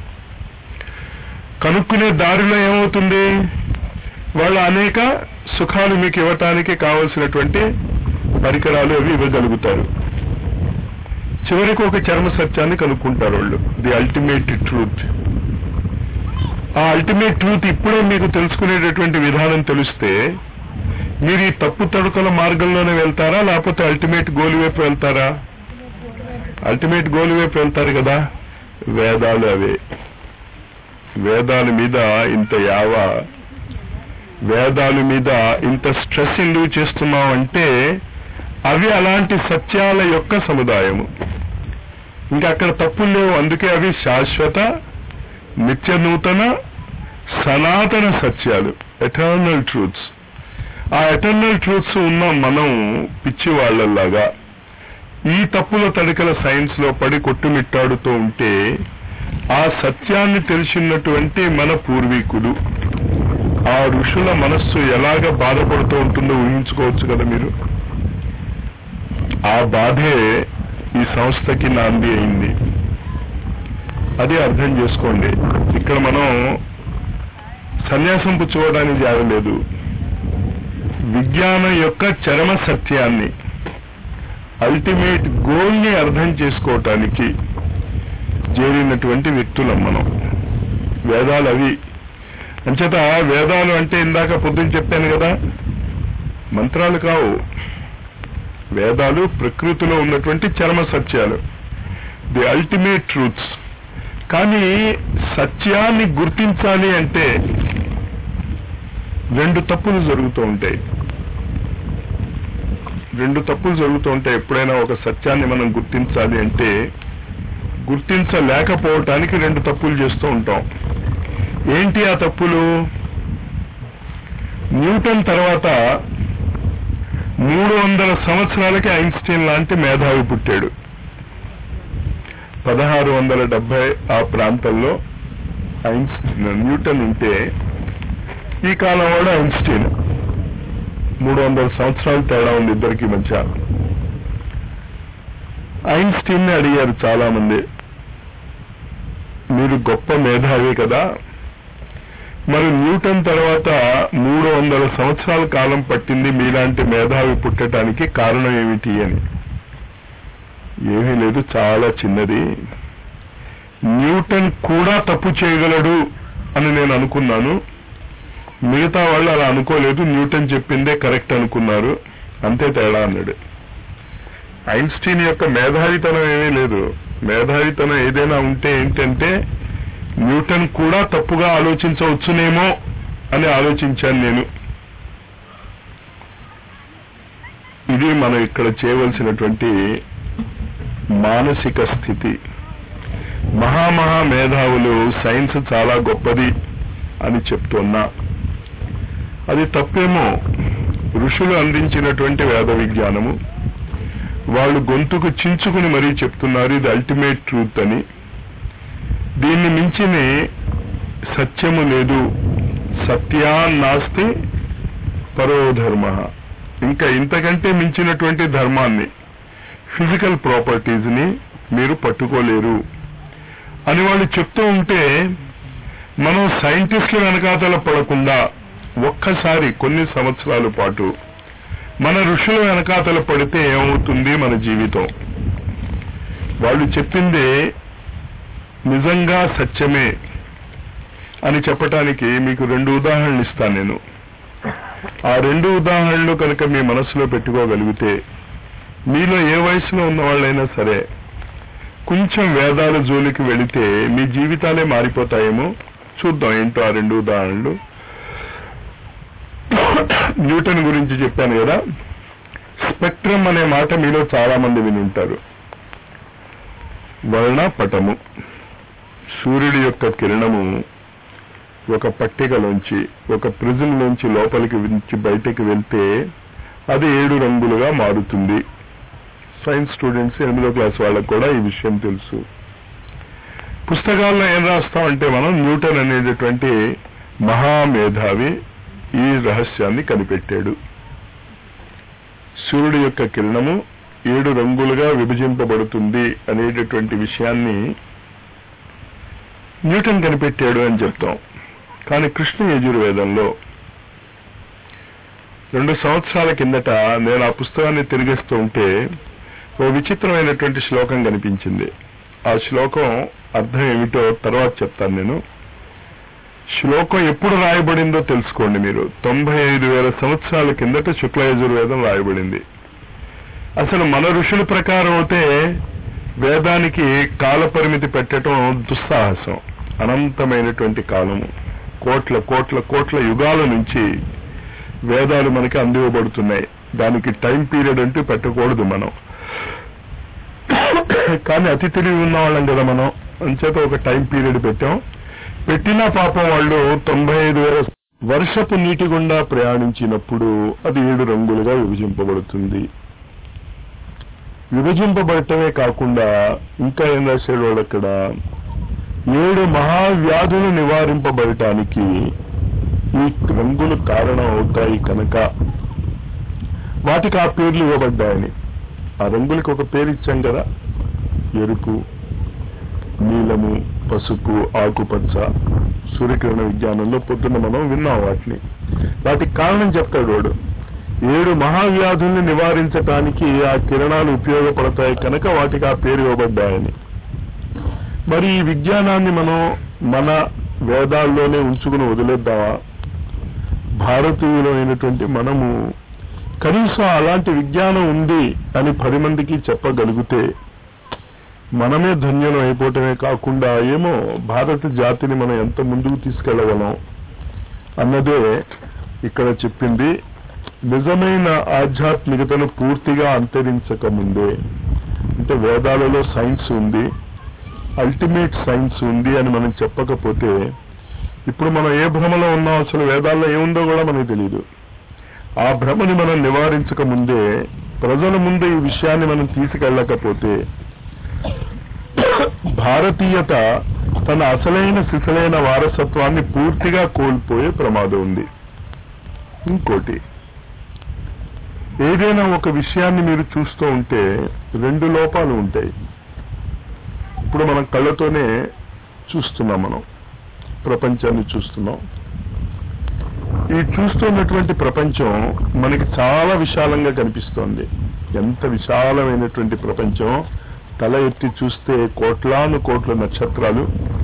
కనుక్కునే దారిలో ఏమవుతుంది వాళ్ళు అనేక సుఖాలు మీకు ఇవ్వటానికి కావలసినటువంటి పరికరాలు అవి ఇవ్వగలుగుతారు చివరికి ఒక చర్మ సత్యాన్ని కనుక్కుంటారు వాళ్ళు ది అల్టిమేట్ ట్రూత్ ఆ అల్టిమేట్ ట్రూత్ ఇప్పుడే మీకు తెలుసుకునేటటువంటి విధానం తెలిస్తే మీరు ఈ తప్పు తడుకల మార్గంలోనే వెళ్తారా లేకపోతే అల్టిమేట్ గోల్ వైపు వెళ్తారా అల్టిమేట్ గోల్ వైపు వెళ్తారు కదా వేదాలు అవే వేదాల మీద ఇంత యావ వేదాల మీద ఇంత స్ట్రెస్ ఎందుకు చేస్తున్నాం అంటే అవి అలాంటి సత్యాల యొక్క సముదాయము ఇంకా అక్కడ తప్పులు లేవు అందుకే అవి శాశ్వత నిత్య నూతన సనాతన సత్యాలు ఎటర్నల్ ట్రూత్స్ ఆ ఎటర్నల్ ట్రూత్స్ ఉన్న మనం పిచ్చి వాళ్ళలాగా ఈ తప్పుల తడికల సైన్స్ లో పడి కొట్టుమిట్టాడుతూ ఉంటే ఆ సత్యాన్ని తెలిసినటువంటి మన పూర్వీకులు ఆ ఋషుల మనస్సు ఎలాగ బాధపడుతూ ఉంటుందో ఊహించుకోవచ్చు కదా మీరు ఆ బాధే ఈ సంస్థకి నాంది అయింది అది అర్థం చేసుకోండి ఇక్కడ మనం సన్యాసం పుచ్చుకోవడానికి జాగలేదు విజ్ఞానం యొక్క చరమ సత్యాన్ని అల్టిమేట్ గోల్ ని అర్థం చేసుకోవటానికి చేరినటువంటి వ్యక్తులం మనం వేదాలు అవి అంచేత వేదాలు అంటే ఇందాక పొద్దున్న చెప్పాను కదా మంత్రాలు కావు వేదాలు ప్రకృతిలో ఉన్నటువంటి చరమ సత్యాలు ది అల్టిమేట్ ట్రూత్స్ కానీ సత్యాన్ని గుర్తించాలి అంటే రెండు తప్పులు జరుగుతూ ఉంటాయి రెండు తప్పులు జరుగుతూ ఉంటాయి ఎప్పుడైనా ఒక సత్యాన్ని మనం గుర్తించాలి అంటే గుర్తించలేకపోవటానికి రెండు తప్పులు చేస్తూ ఉంటాం ఏంటి ఆ తప్పులు న్యూటన్ తర్వాత మూడు వందల సంవత్సరాలకి ఐన్స్టీన్ లాంటి మేధావి పుట్టాడు పదహారు వందల డెబ్బై ఆ ప్రాంతంలో ఐన్స్టీన్ న్యూటన్ ఉంటే ఈ కాలం వాడు ఐన్స్టీన్ మూడు వందల సంవత్సరాలు తేడా ఉంది ఇద్దరికి మధ్య ఐన్స్టీన్ ని అడిగారు చాలా మంది మీరు గొప్ప మేధావి కదా మరి న్యూటన్ తర్వాత మూడు వందల సంవత్సరాల కాలం పట్టింది మీలాంటి మేధావి పుట్టడానికి కారణం ఏమిటి అని ఏమీ లేదు చాలా చిన్నది న్యూటన్ కూడా తప్పు చేయగలడు అని నేను అనుకున్నాను మిగతా వాళ్ళు అలా అనుకోలేదు న్యూటన్ చెప్పిందే కరెక్ట్ అనుకున్నారు అంతే తేడా అన్నాడు ఐన్స్టీన్ యొక్క మేధావితనం ఏమీ లేదు మేధావితనం ఏదైనా ఉంటే ఏంటంటే న్యూటన్ కూడా తప్పుగా ఆలోచించవచ్చునేమో అని ఆలోచించాను నేను ఇది మనం ఇక్కడ చేయవలసినటువంటి మానసిక స్థితి మహామహా మేధావులు సైన్స్ చాలా గొప్పది అని చెప్తున్నా అది తప్పేమో ఋషులు అందించినటువంటి వేద విజ్ఞానము వాళ్ళు గొంతుకు చించుకుని మరీ చెప్తున్నారు ఇది అల్టిమేట్ ట్రూత్ అని దీన్ని మించిన సత్యము లేదు సత్యాన్నాస్తి పరోధర్మ ఇంకా ఇంతకంటే మించినటువంటి ధర్మాన్ని ఫిజికల్ ప్రాపర్టీస్ ని మీరు పట్టుకోలేరు అని వాళ్ళు చెప్తూ ఉంటే మనం సైంటిస్టుల వెనకాతల పడకుండా ఒక్కసారి కొన్ని సంవత్సరాల పాటు మన ఋషుల వెనకాతల పడితే ఏమవుతుంది మన జీవితం వాళ్ళు చెప్పింది నిజంగా సత్యమే అని చెప్పటానికి మీకు రెండు ఉదాహరణలు ఇస్తాను నేను ఆ రెండు ఉదాహరణలు కనుక మీ మనసులో పెట్టుకోగలిగితే మీలో ఏ వయసులో ఉన్న వాళ్ళైనా సరే కొంచెం వేదాల జోలికి వెళితే మీ జీవితాలే మారిపోతాయేమో చూద్దాం ఏంటో ఆ రెండు ఉదాహరణలు న్యూటన్ గురించి చెప్పాను కదా స్పెక్ట్రమ్ అనే మాట మీలో చాలా మంది విని ఉంటారు వర్ణపటము సూర్యుడి యొక్క కిరణము ఒక పట్టికలోంచి ఒక ప్రిజం నుంచి లోపలికి నుంచి బయటకు వెళ్తే అది ఏడు రంగులుగా మారుతుంది సైన్స్ స్టూడెంట్స్ ఎనిమిదో క్లాస్ వాళ్ళకు కూడా ఈ విషయం తెలుసు పుస్తకాల్లో ఏం రాస్తామంటే మనం న్యూటన్ అనేటటువంటి మహామేధావి ఈ రహస్యాన్ని కనిపెట్టాడు సూర్యుడి యొక్క కిరణము ఏడు రంగులుగా విభజింపబడుతుంది అనేటటువంటి విషయాన్ని న్యూటన్ కనిపెట్టాడు అని చెప్తాం కానీ కృష్ణ యజుర్వేదంలో రెండు సంవత్సరాల కిందట నేను ఆ పుస్తకాన్ని తిరిగిస్తూ ఉంటే ఓ విచిత్రమైనటువంటి శ్లోకం కనిపించింది ఆ శ్లోకం అర్థం ఏమిటో తర్వాత చెప్తాను నేను శ్లోకం ఎప్పుడు రాయబడిందో తెలుసుకోండి మీరు తొంభై ఐదు వేల సంవత్సరాల కిందట శుక్ల యజుర్వేదం రాయబడింది అసలు మన ఋషుల ప్రకారం అయితే వేదానికి కాల పరిమితి పెట్టడం దుస్సాహసం అనంతమైనటువంటి కాలము కోట్ల కోట్ల కోట్ల యుగాల నుంచి వేదాలు మనకి అందివ్వబడుతున్నాయి దానికి టైం పీరియడ్ అంటూ పెట్టకూడదు మనం కానీ అతి తెలివి ఉన్న వాళ్ళం కదా మనం అంచేత ఒక టైం పీరియడ్ పెట్టాం పెట్టినా పాపం వాళ్ళు తొంభై ఐదు వేల వర్షపు నీటి గుండా ప్రయాణించినప్పుడు అది ఏడు రంగులుగా విభజింపబడుతుంది విభజింపబడటమే కాకుండా ఇంకా ఏం రాశాడు వాడు అక్కడ ఏడు మహావ్యాధులు నివారింపబడటానికి ఈ రంగులు కారణం అవుతాయి కనుక వాటికి ఆ పేర్లు ఇవ్వబడ్డాయని ఆ రంగులకి ఒక పేరు ఇచ్చాం కదా ఎరుపు నీలము పసుపు ఆకుపచ్చ సూర్యకిరణ విజ్ఞానంలో పొద్దున్న మనం విన్నాం వాటిని వాటికి కారణం చెప్తాడు వాడు ఏడు మహావ్యాధుల్ని నివారించటానికి ఆ కిరణాలు ఉపయోగపడతాయి కనుక వాటికి ఆ పేరు ఇవ్వబడ్డాయని మరి ఈ విజ్ఞానాన్ని మనం మన వేదాల్లోనే ఉంచుకుని వదిలేద్దామా భారతీయులైనటువంటి మనము కనీసం అలాంటి విజ్ఞానం ఉంది అని పది మందికి చెప్పగలిగితే మనమే ధన్యులం అయిపోవటమే కాకుండా ఏమో భారత జాతిని మనం ఎంత ముందుకు తీసుకెళ్లగలం అన్నదే ఇక్కడ చెప్పింది నిజమైన ఆధ్యాత్మికతను పూర్తిగా అంతరించక ముందే అంటే వేదాలలో సైన్స్ ఉంది అల్టిమేట్ సైన్స్ ఉంది అని మనం చెప్పకపోతే ఇప్పుడు మనం ఏ భ్రమలో ఉన్నాం అసలు వేదాల్లో ఏముందో కూడా మనకు తెలియదు ఆ భ్రమని మనం నివారించక ముందే ప్రజల ముందు ఈ విషయాన్ని మనం తీసుకెళ్ళకపోతే భారతీయత తన అసలైన సిసలైన వారసత్వాన్ని పూర్తిగా కోల్పోయే ప్రమాదం ఉంది ఇంకోటి ఏదైనా ఒక విషయాన్ని మీరు చూస్తూ ఉంటే రెండు లోపాలు ఉంటాయి ఇప్పుడు మనం కళ్ళతోనే చూస్తున్నాం మనం ప్రపంచాన్ని చూస్తున్నాం ఈ చూస్తున్నటువంటి ప్రపంచం మనకి చాలా విశాలంగా కనిపిస్తోంది ఎంత విశాలమైనటువంటి ప్రపంచం తల ఎత్తి చూస్తే కోట్లాను కోట్ల నక్షత్రాలు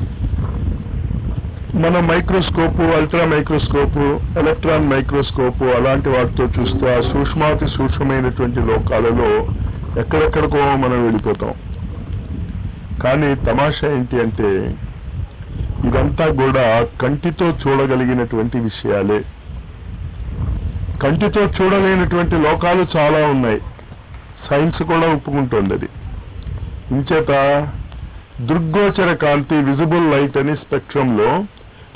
మన microscope ultra microscope electron microscope అలాంటి వాటితో చూస్తే ఆ సూక్ష్మాతి సూక్ష్మమైనటువంటి లోకాలలో ఎక్కడెక్కడికో మనం వెళ్ళిపోతాం కానీ తమాషా ఏంటి అంటే ఇదంతా కూడా కంటితో చూడగలిగినటువంటి విషయాలే కంటితో చూడలేనటువంటి లోకాలు చాలా ఉన్నాయి సైన్స్ కూడా ఒప్పుకుంటోంది అది ఇంచేత దృగ్గోచర కాంతి విజిబుల్ లైట్ అని స్పెక్ట్రంలో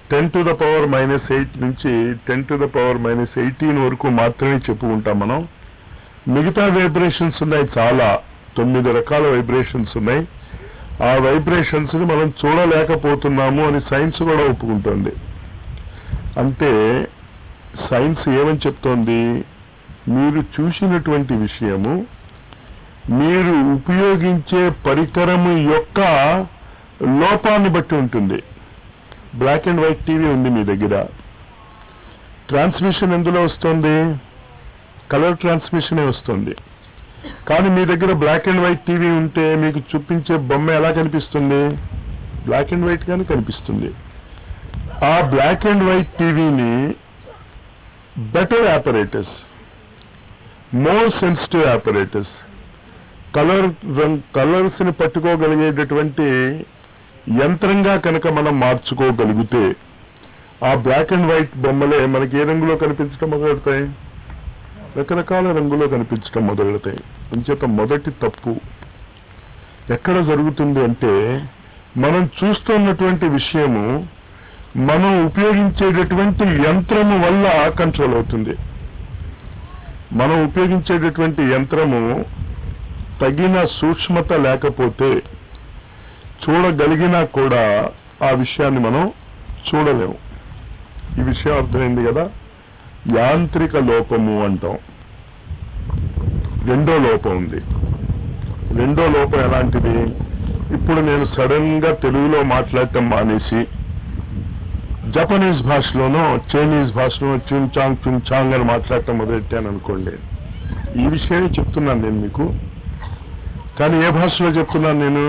ten to the power minus eight నుంచి ten to the power minus eighteen వరకు మాత్రమే చెప్పుకుంటాం మనం మిగతా వైబ్రేషన్స్ ఉన్నాయి చాలా తొమ్మిది రకాల వైబ్రేషన్స్ ఉన్నాయి ఆ వైబ్రేషన్స్ ని మనం చూడలేకపోతున్నాము అని సైన్స్ కూడా ఒప్పుకుంటోంది అంటే సైన్స్ ఏమని చెప్తోంది మీరు చూసినటువంటి విషయము మీరు ఉపయోగించే పరికరము యొక్క లోపాన్ని బట్టి ఉంటుంది బ్లాక్ అండ్ వైట్ టీవీ ఉంది మీ దగ్గర ట్రాన్స్మిషన్ ఎందులో వస్తుంది కలర్ ట్రాన్స్మిషనే వస్తుంది కానీ మీ దగ్గర బ్లాక్ అండ్ వైట్ టీవీ ఉంటే మీకు చూపించే బొమ్మ ఎలా కనిపిస్తుంది బ్లాక్ అండ్ వైట్ గానే కనిపిస్తుంది ఆ బ్లాక్ అండ్ వైట్ టీవీని better operators more sensitive operators colour colours ని పట్టుకోగలిగేటటువంటి యంత్రంగా కనుక మనం మార్చుకోగలిగితే ఆ బ్లాక్ అండ్ వైట్ బొమ్మలే మనకి ఏ రంగులో కనిపించడం మొదలెడతాయి రకరకాల రంగులో కనిపించడం మొదలెడతాయి అంచేత మొదటి తప్పు ఎక్కడ జరుగుతుంది అంటే మనం చూస్తున్నటువంటి విషయము మనం ఉపయోగించేటటువంటి యంత్రము వల్ల కంట్రోల్ అవుతుంది మనం ఉపయోగించేటటువంటి యంత్రము తగిన సూక్ష్మత లేకపోతే చూడగలిగినా కూడా ఆ విషయాన్ని మనం చూడలేము ఈ విషయం అర్థమైంది కదా యాంత్రిక లోపము అంటాం రెండో లోపం ఉంది రెండో లోపం ఎలాంటిది ఇప్పుడు నేను సడన్ గా తెలుగులో మాట్లాడటం మానేసి జపనీస్ భాషలోనో చైనీస్ భాషలోనో చుంగ్ చాంగ్ చుంగ్ చాంగ్ అని మాట్లాడటం మొదలెట్టాను అనుకోండి ఈ విషయాన్ని చెప్తున్నాను నేను మీకు కానీ ఏ భాషలో చెప్తున్నాను నేను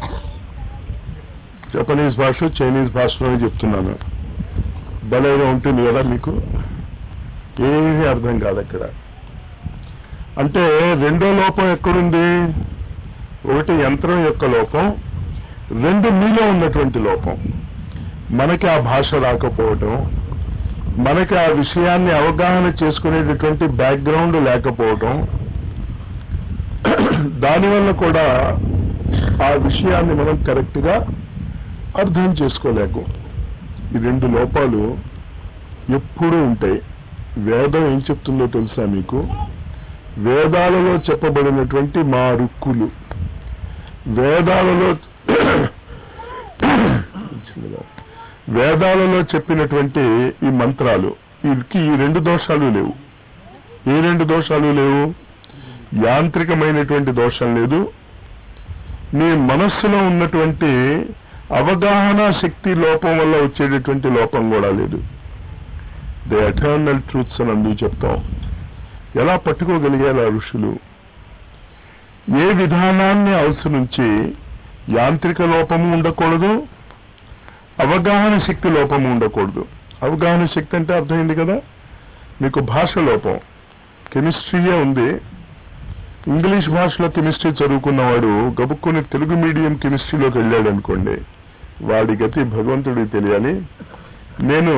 జపనీస్ భాష చైనీస్ భాషలోనే చెప్తున్నాను భలేగా ఉంటుంది కదా మీకు ఏమీ అర్థం కాదు అక్కడ అంటే రెండో లోపం ఎక్కడుంది ఒకటి యంత్రం యొక్క లోపం రెండు మీలో ఉన్నటువంటి లోపం మనకి ఆ భాష రాకపోవటం మనకి ఆ విషయాన్ని అవగాహన చేసుకునేటటువంటి బ్యాక్గ్రౌండ్ లేకపోవటం దానివల్ల కూడా ఆ విషయాన్ని మనం కరెక్ట్ గా అర్థం చేసుకోలేకు ఈ రెండు లోపాలు ఎప్పుడూ ఉంటాయి వేదం ఏం చెప్తుందో తెలుసా మీకు వేదాలలో చెప్పబడినటువంటి మా రుక్కులు వేదాలలో వేదాలలో చెప్పినటువంటి ఈ మంత్రాలు వీరికి ఈ రెండు దోషాలు లేవు ఏ రెండు దోషాలు లేవు యాంత్రికమైనటువంటి దోషం లేదు నీ మనస్సులో ఉన్నటువంటి అవగాహన శక్తి లోపం వల్ల వచ్చేటటువంటి లోపం కూడా లేదు ద ఎటర్నల్ ట్రూత్స్ అని అందుకు చెప్తాం ఎలా పట్టుకోగలిగారు ఆ ఋషులు ఏ విధానాన్ని అవసరించి యాంత్రిక లోపము ఉండకూడదు అవగాహన శక్తి లోపము ఉండకూడదు అవగాహన శక్తి అంటే అర్థమైంది కదా మీకు భాష లోపం కెమిస్ట్రీయే ఉంది ఇంగ్లీష్ భాషలో కెమిస్ట్రీ చదువుకున్నవాడు గబుక్కుని తెలుగు మీడియం కెమిస్ట్రీలోకి వెళ్ళాడు అనుకోండి వాడి గతి భగవంతుడికి తెలియాలి నేను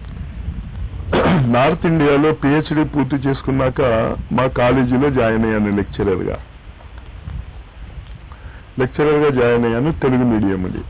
నార్త్ ఇండియాలో పిహెచ్డి పూర్తి చేసుకున్నాక మా కాలేజీలో జాయిన్ అయ్యాను లెక్చరర్గా లెక్చరర్గా జాయిన్ అయ్యాను తెలుగు మీడియం అది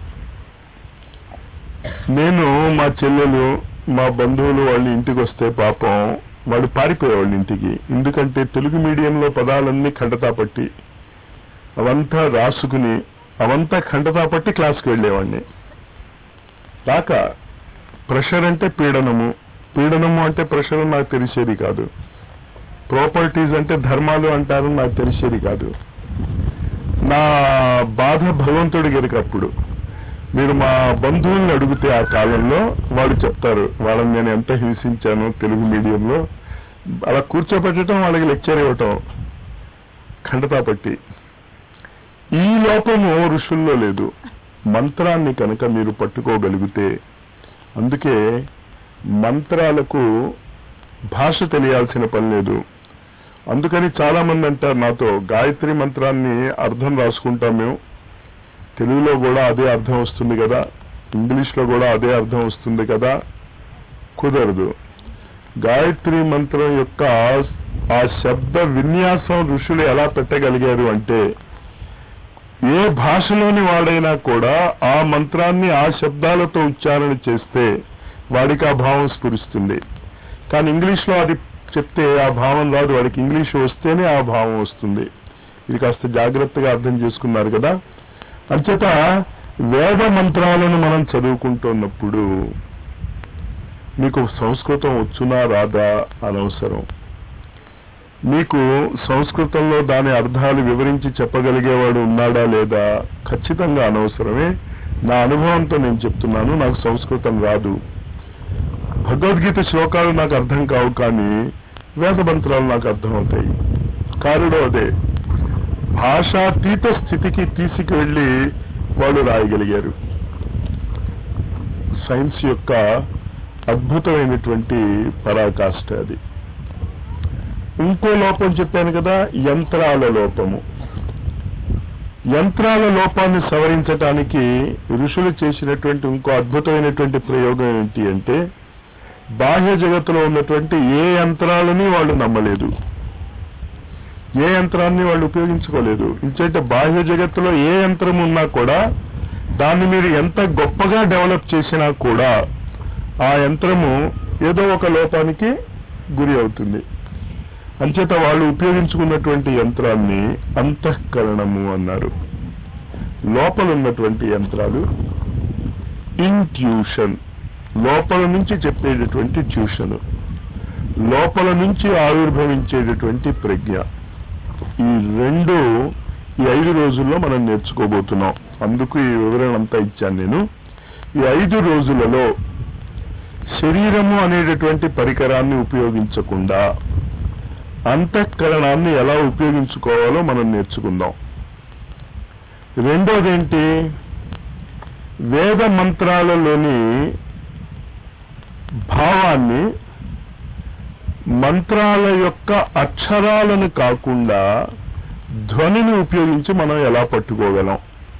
నేను మా చెల్లెలు మా బంధువులు వాళ్ళ ఇంటికి వస్తే పాపం వాళ్ళు పారిపోయేవాళ్ళు ఇంటికి ఎందుకంటే తెలుగు మీడియంలో పదాలన్నీ ఖండతా పట్టి అవంతా రాసుకుని అవంతా ఖండతా పట్టి క్లాస్కి వెళ్ళేవాడిని రాక ప్రెషర్ అంటే పీడనము పీడనము అంటే ప్రెషర్ నాకు తెలిసేది కాదు ప్రాపర్టీస్ అంటే ధర్మాలు అంటారు నాకు తెలిసేది కాదు నా బాధ భగవంతుడి గరికప్పుడు మీరు మా బంధువుల్ని అడిగితే ఆ కాలంలో వాళ్ళు చెప్తారు వాళ్ళని నేను ఎంత హింసించాను తెలుగు మీడియంలో అలా కూర్చోబెట్టడం వాళ్ళకి లెక్చర్ ఇవ్వటం ఖండతా పట్టి ఈ లోపము ఋషుల్లో లేదు మంత్రాన్ని కనుక మీరు పట్టుకోగలిగితే అందుకే మంత్రాలకు భాష తెలియాల్సిన పని లేదు అందుకని చాలా మంది అంటారు నాతో గాయత్రి మంత్రాన్ని అర్థం రాసుకుంటాం మేము తెలుగులో కూడా అదే అర్థం వస్తుంది కదా ఇంగ్లీష్ లో కూడా అదే అర్థం వస్తుంది కదా కుదరదు గాయత్రి మంత్రం యొక్క ఆ శబ్ద విన్యాసం ఋషులు ఎలా పెట్టగలిగారు అంటే ఏ భాషలోని వాడైనా కూడా ఆ మంత్రాన్ని ఆ శబ్దాలతో ఉచ్చారణ చేస్తే వాడికి ఆ భావం స్ఫురిస్తుంది కానీ ఇంగ్లీష్లో అది చెప్తే ఆ భావం రాదు వాడికి ఇంగ్లీష్ వస్తేనే ఆ భావం వస్తుంది ఇది కాస్త జాగ్రత్తగా అర్థం చేసుకున్నారు కదా అంచేత వేద మంత్రాలను మనం చదువుకుంటున్నప్పుడు మీకు సంస్కృతం వచ్చునా రాదా అనవసరం మీకు సంస్కృతంలో దాని అర్థాలు వివరించి చెప్పగలిగేవాడు ఉన్నాడా లేదా ఖచ్చితంగా అనవసరమే నా అనుభవంతో నేను చెప్తున్నాను నాకు సంస్కృతం రాదు భగవద్గీత శ్లోకాలు నాకు అర్థం కావు కానీ వేద మంత్రాలు నాకు అర్థమవుతాయి కారుడు అదే భాషాతీత స్థితికి తీసుకువెళ్ళి వాళ్ళు రాయగలిగారు సైన్స్ యొక్క అద్భుతమైనటువంటి పరాకాష్ట అది ఇంకో లోపం చెప్పాను కదా యంత్రాల లోపము యంత్రాల లోపాన్ని సవరించటానికి ఋషులు చేసినటువంటి ఇంకో అద్భుతమైనటువంటి ప్రయోగం ఏంటి అంటే బాహ్య జగత్తులో ఉన్నటువంటి ఏ యంత్రాలని వాళ్ళు నమ్మలేదు ఏ యంత్రాన్ని వాళ్ళు ఉపయోగించుకోలేదు ఇంచేత బాహ్య జగత్తులో ఏ యంత్రం ఉన్నా కూడా దాన్ని మీరు ఎంత గొప్పగా డెవలప్ చేసినా కూడా ఆ యంత్రము ఏదో ఒక లోపానికి గురి అవుతుంది అంచేత వాళ్ళు ఉపయోగించుకున్నటువంటి యంత్రాన్ని అంతఃకరణము అన్నారు లోపల ఉన్నటువంటి యంత్రాలు ఇంట్యూషన్ లోపల నుంచి చెప్పేటటువంటి ట్యూషన్ లోపల నుంచి ఆవిర్భవించేటటువంటి ప్రజ్ఞ ఈ రెండు ఈ ఐదు రోజుల్లో మనం నేర్చుకోబోతున్నాం అందుకు ఈ వివరణ అంతా ఇచ్చాను నేను ఈ ఐదు రోజులలో శరీరము అనేటటువంటి పరికరాన్ని ఉపయోగించకుండా అంతఃకరణాన్ని ఎలా ఉపయోగించుకోవాలో మనం నేర్చుకుందాం రెండోదేంటి వేద మంత్రాలలోని భావాన్ని మంత్రాల యొక్క అక్షరాలను కాకుండా ధ్వనిని ఉపయోగించి మనం ఎలా పట్టుకోగలం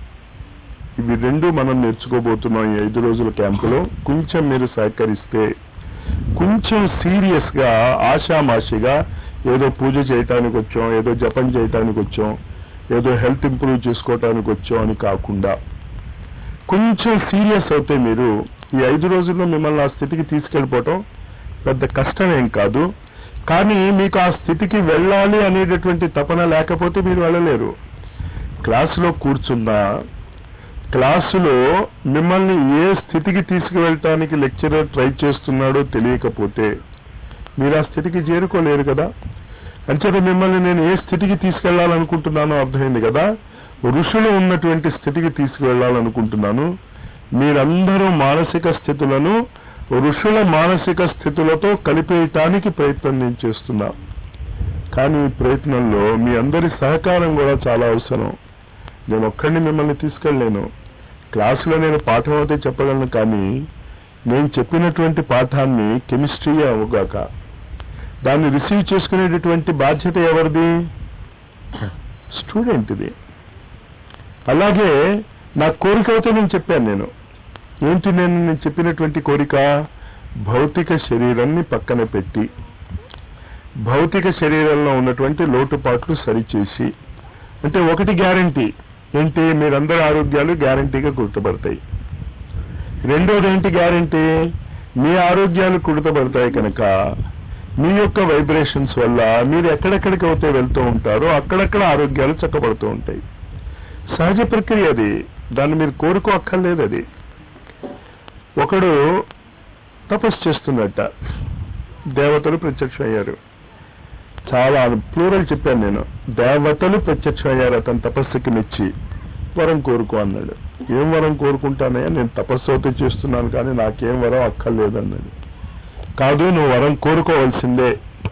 ఇవి రెండు మనం నేర్చుకోబోతున్నాం ఈ ఐదు రోజుల క్యాంపులో కొంచెం మీరు సహకరిస్తే కొంచెం సీరియస్ గా ఆషామాషిగా ఏదో పూజ చేయటానికి వచ్చాం ఏదో జపం చేయటానికి వచ్చాం ఏదో హెల్త్ ఇంప్రూవ్ చేసుకోవటానికి వచ్చాం అని కాకుండా కొంచెం సీరియస్ అవుతే మీరు ఈ ఐదు రోజుల్లో మిమ్మల్ని ఆ స్థితికి తీసుకెళ్ళిపోవటం పెద్ద కష్టమేం కాదు కానీ మీకు ఆ స్థితికి వెళ్ళాలి అనేటటువంటి తపన లేకపోతే మీరు వెళ్ళలేరు క్లాసులో కూర్చున్నా క్లాసులో మిమ్మల్ని ఏ స్థితికి తీసుకువెళ్ళటానికి లెక్చరర్ ట్రై చేస్తున్నాడో తెలియకపోతే మీరు ఆ స్థితికి చేరుకోలేరు కదా అంచేత మిమ్మల్ని నేను ఏ స్థితికి తీసుకెళ్లాలనుకుంటున్నానో అర్థమైంది కదా ఋషులు ఉన్నటువంటి స్థితికి తీసుకువెళ్లాలనుకుంటున్నాను మీరందరూ మానసిక స్థితులను ఋషుల మానసిక స్థితులతో కలిపేయటానికి ప్రయత్నం నేను చేస్తున్నా కానీ ఈ ప్రయత్నంలో మీ అందరి సహకారం కూడా చాలా అవసరం నేను ఒక్కడిని మిమ్మల్ని తీసుకెళ్ళలేను క్లాసులో నేను పాఠం అయితే చెప్పగలను కానీ నేను చెప్పినటువంటి పాఠాన్ని కెమిస్ట్రీ అవగాక దాన్ని రిసీవ్ చేసుకునేటటువంటి బాధ్యత ఎవరిది స్టూడెంట్ది అలాగే నా కోరిక అయితే నేను చెప్పాను నేను ఏంటి నేను నేను చెప్పినటువంటి కోరిక భౌతిక శరీరాన్ని పక్కన పెట్టి భౌతిక శరీరంలో ఉన్నటువంటి లోటుపాట్లు సరిచేసి అంటే ఒకటి గ్యారంటీ ఏంటి మీరందరి ఆరోగ్యాలు గ్యారంటీగా గుర్తుపడతాయి రెండోది ఏంటి గ్యారంటీ మీ ఆరోగ్యాలు కుడతపడతాయి కనుక మీ యొక్క వైబ్రేషన్స్ వల్ల మీరు ఎక్కడెక్కడికి అయితే వెళ్తూ ఉంటారో అక్కడక్కడ ఆరోగ్యాలు చక్కబడుతూ ఉంటాయి సహజ ప్రక్రియ అది దాన్ని మీరు కోరుకో అక్కర్లేదు అది ఒకడు తపస్సు చేస్తున్నట్ట దేవతలు ప్రత్యక్షమయ్యారు చాలా ప్లూరల్ చెప్పాను నేను దేవతలు ప్రత్యక్షమయ్యారు అతని తపస్సుకి మెచ్చి వరం కోరుకో అన్నాడు ఏం వరం కోరుకుంటానయ్యా నేను తపస్సు అయితే చేస్తున్నాను కానీ నాకేం వరం అక్కర్లేదు అన్నాడు కాదు నువ్వు వరం కోరుకోవాల్సిందే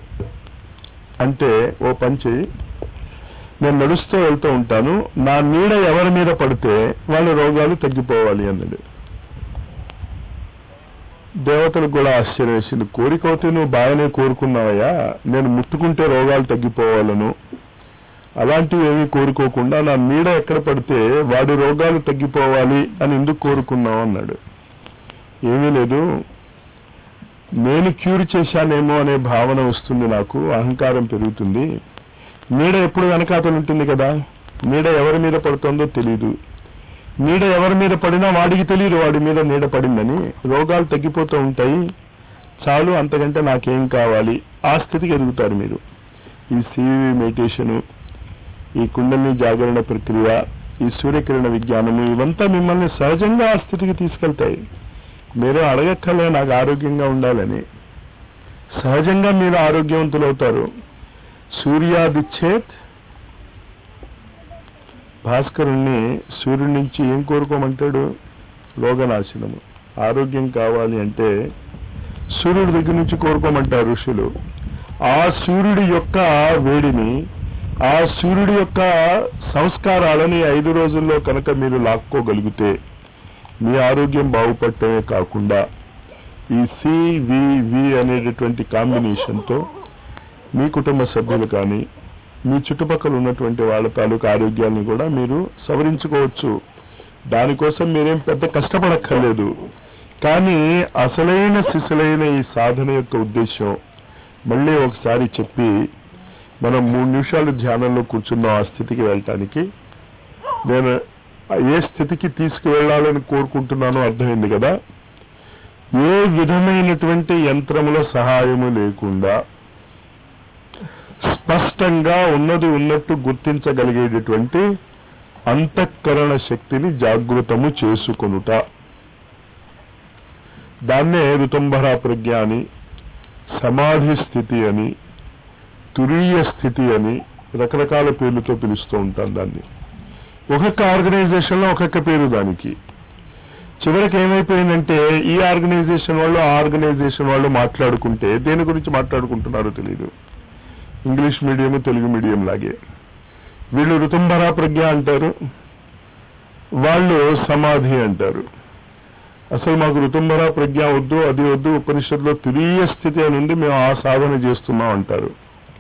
అంటే ఓ పని చెయ్యి నేను నడుస్తూ వెళ్తూ ఉంటాను నా నీడ ఎవరి మీద పడితే వాళ్ళ రోగాలు తగ్గిపోవాలి అన్నాడు దేవతలకు కూడా ఆశ్చర్యం వేసింది కోరిక అయితే నువ్వు బాగానే కోరుకున్నావయ్యా నేను ముట్టుకుంటే రోగాలు తగ్గిపోవాలను అలాంటివి ఏమీ కోరుకోకుండా నా నీడ ఎక్కడ పడితే వాడి రోగాలు తగ్గిపోవాలి అని ఎందుకు కోరుకున్నావు అన్నాడు ఏమీ లేదు నేను క్యూర్ చేశానేమో అనే భావన వస్తుంది నాకు అహంకారం పెరుగుతుంది నీడ ఎప్పుడు వెనకాతలు ఉంటుంది కదా నీడ ఎవరి మీద పడుతుందో తెలీదు నీడ ఎవరి మీద పడినా వాడికి తెలియదు వాడి మీద నీడ పడిందని రోగాలు తగ్గిపోతూ ఉంటాయి చాలు అంతకంటే నాకేం కావాలి ఆ స్థితికి ఎదుగుతారు మీరు ఈ సివి మెడిటేషను ఈ కుండలిని జాగరణ ప్రక్రియ ఈ సూర్యకిరణ విజ్ఞానము ఇవంతా మిమ్మల్ని సహజంగా ఆ స్థితికి తీసుకెళ్తాయి మీరు అడగక్కర్లే నాకు ఆరోగ్యంగా ఉండాలని సహజంగా మీరు ఆరోగ్యవంతులవుతారు సూర్యాదిచ్చేత్ భాస్కరుణ్ణి సూర్యుడి నుంచి ఏం కోరుకోమంటాడు రోగనాశనము ఆరోగ్యం కావాలి అంటే సూర్యుడి దగ్గర నుంచి కోరుకోమంటారు ఋషులు ఆ సూర్యుడి యొక్క వేడిని ఆ సూర్యుడి యొక్క సంస్కారాలని ఐదు రోజుల్లో కనుక మీరు లాక్కోగలిగితే మీ ఆరోగ్యం బాగుపడటమే కాకుండా ఈ సివివి అనేటటువంటి కాంబినేషన్తో మీ కుటుంబ సభ్యులు కానీ మీ చుట్టుపక్కల ఉన్నటువంటి వాళ్ళ తాలూకు ఆరోగ్యాన్ని కూడా మీరు సవరించుకోవచ్చు దానికోసం మీరేం పెద్ద కష్టపడక్కర్లేదు కానీ అసలైన సిసలైన ఈ సాధన యొక్క ఉద్దేశం మళ్ళీ ఒకసారి చెప్పి మనం మూడు నిమిషాలు ధ్యానంలో కూర్చున్నాం ఆ స్థితికి వెళ్ళటానికి నేను ఏ స్థితికి తీసుకువెళ్ళాలని కోరుకుంటున్నానో అర్థమైంది కదా ఏ విధమైనటువంటి యంత్రముల సహాయము లేకుండా స్పష్టంగా ఉన్నది ఉన్నట్టు గుర్తించగలిగేటటువంటి అంతఃకరణ శక్తిని జాగృతము చేసుకొనుట దాన్నే ఋతుంభర ప్రజ్ఞ అని సమాధి స్థితి అని తురీయ స్థితి అని రకరకాల పేర్లతో పిలుస్తూ ఉంటాం దాన్ని ఒక్కొక్క ఆర్గనైజేషన్లో ఒక్కొక్క పేరు దానికి చివరికి ఏమైపోయిందంటే ఈ ఆర్గనైజేషన్ వాళ్ళు ఆ ఆర్గనైజేషన్ వాళ్ళు మాట్లాడుకుంటే దేని గురించి మాట్లాడుకుంటున్నారో తెలియదు ఇంగ్లీష్ మీడియం తెలుగు మీడియం లాగే వీళ్ళు ఋతుంభరా ప్రజ్ఞ అంటారు వాళ్ళు సమాధి అంటారు అసలు మాకు ఋతుంభరా ప్రజ్ఞ వద్దు అది వద్దు ఉపనిషత్తులో తురీయ స్థితి అని ఉంది మేము ఆ సాధన చేస్తున్నాం అంటారు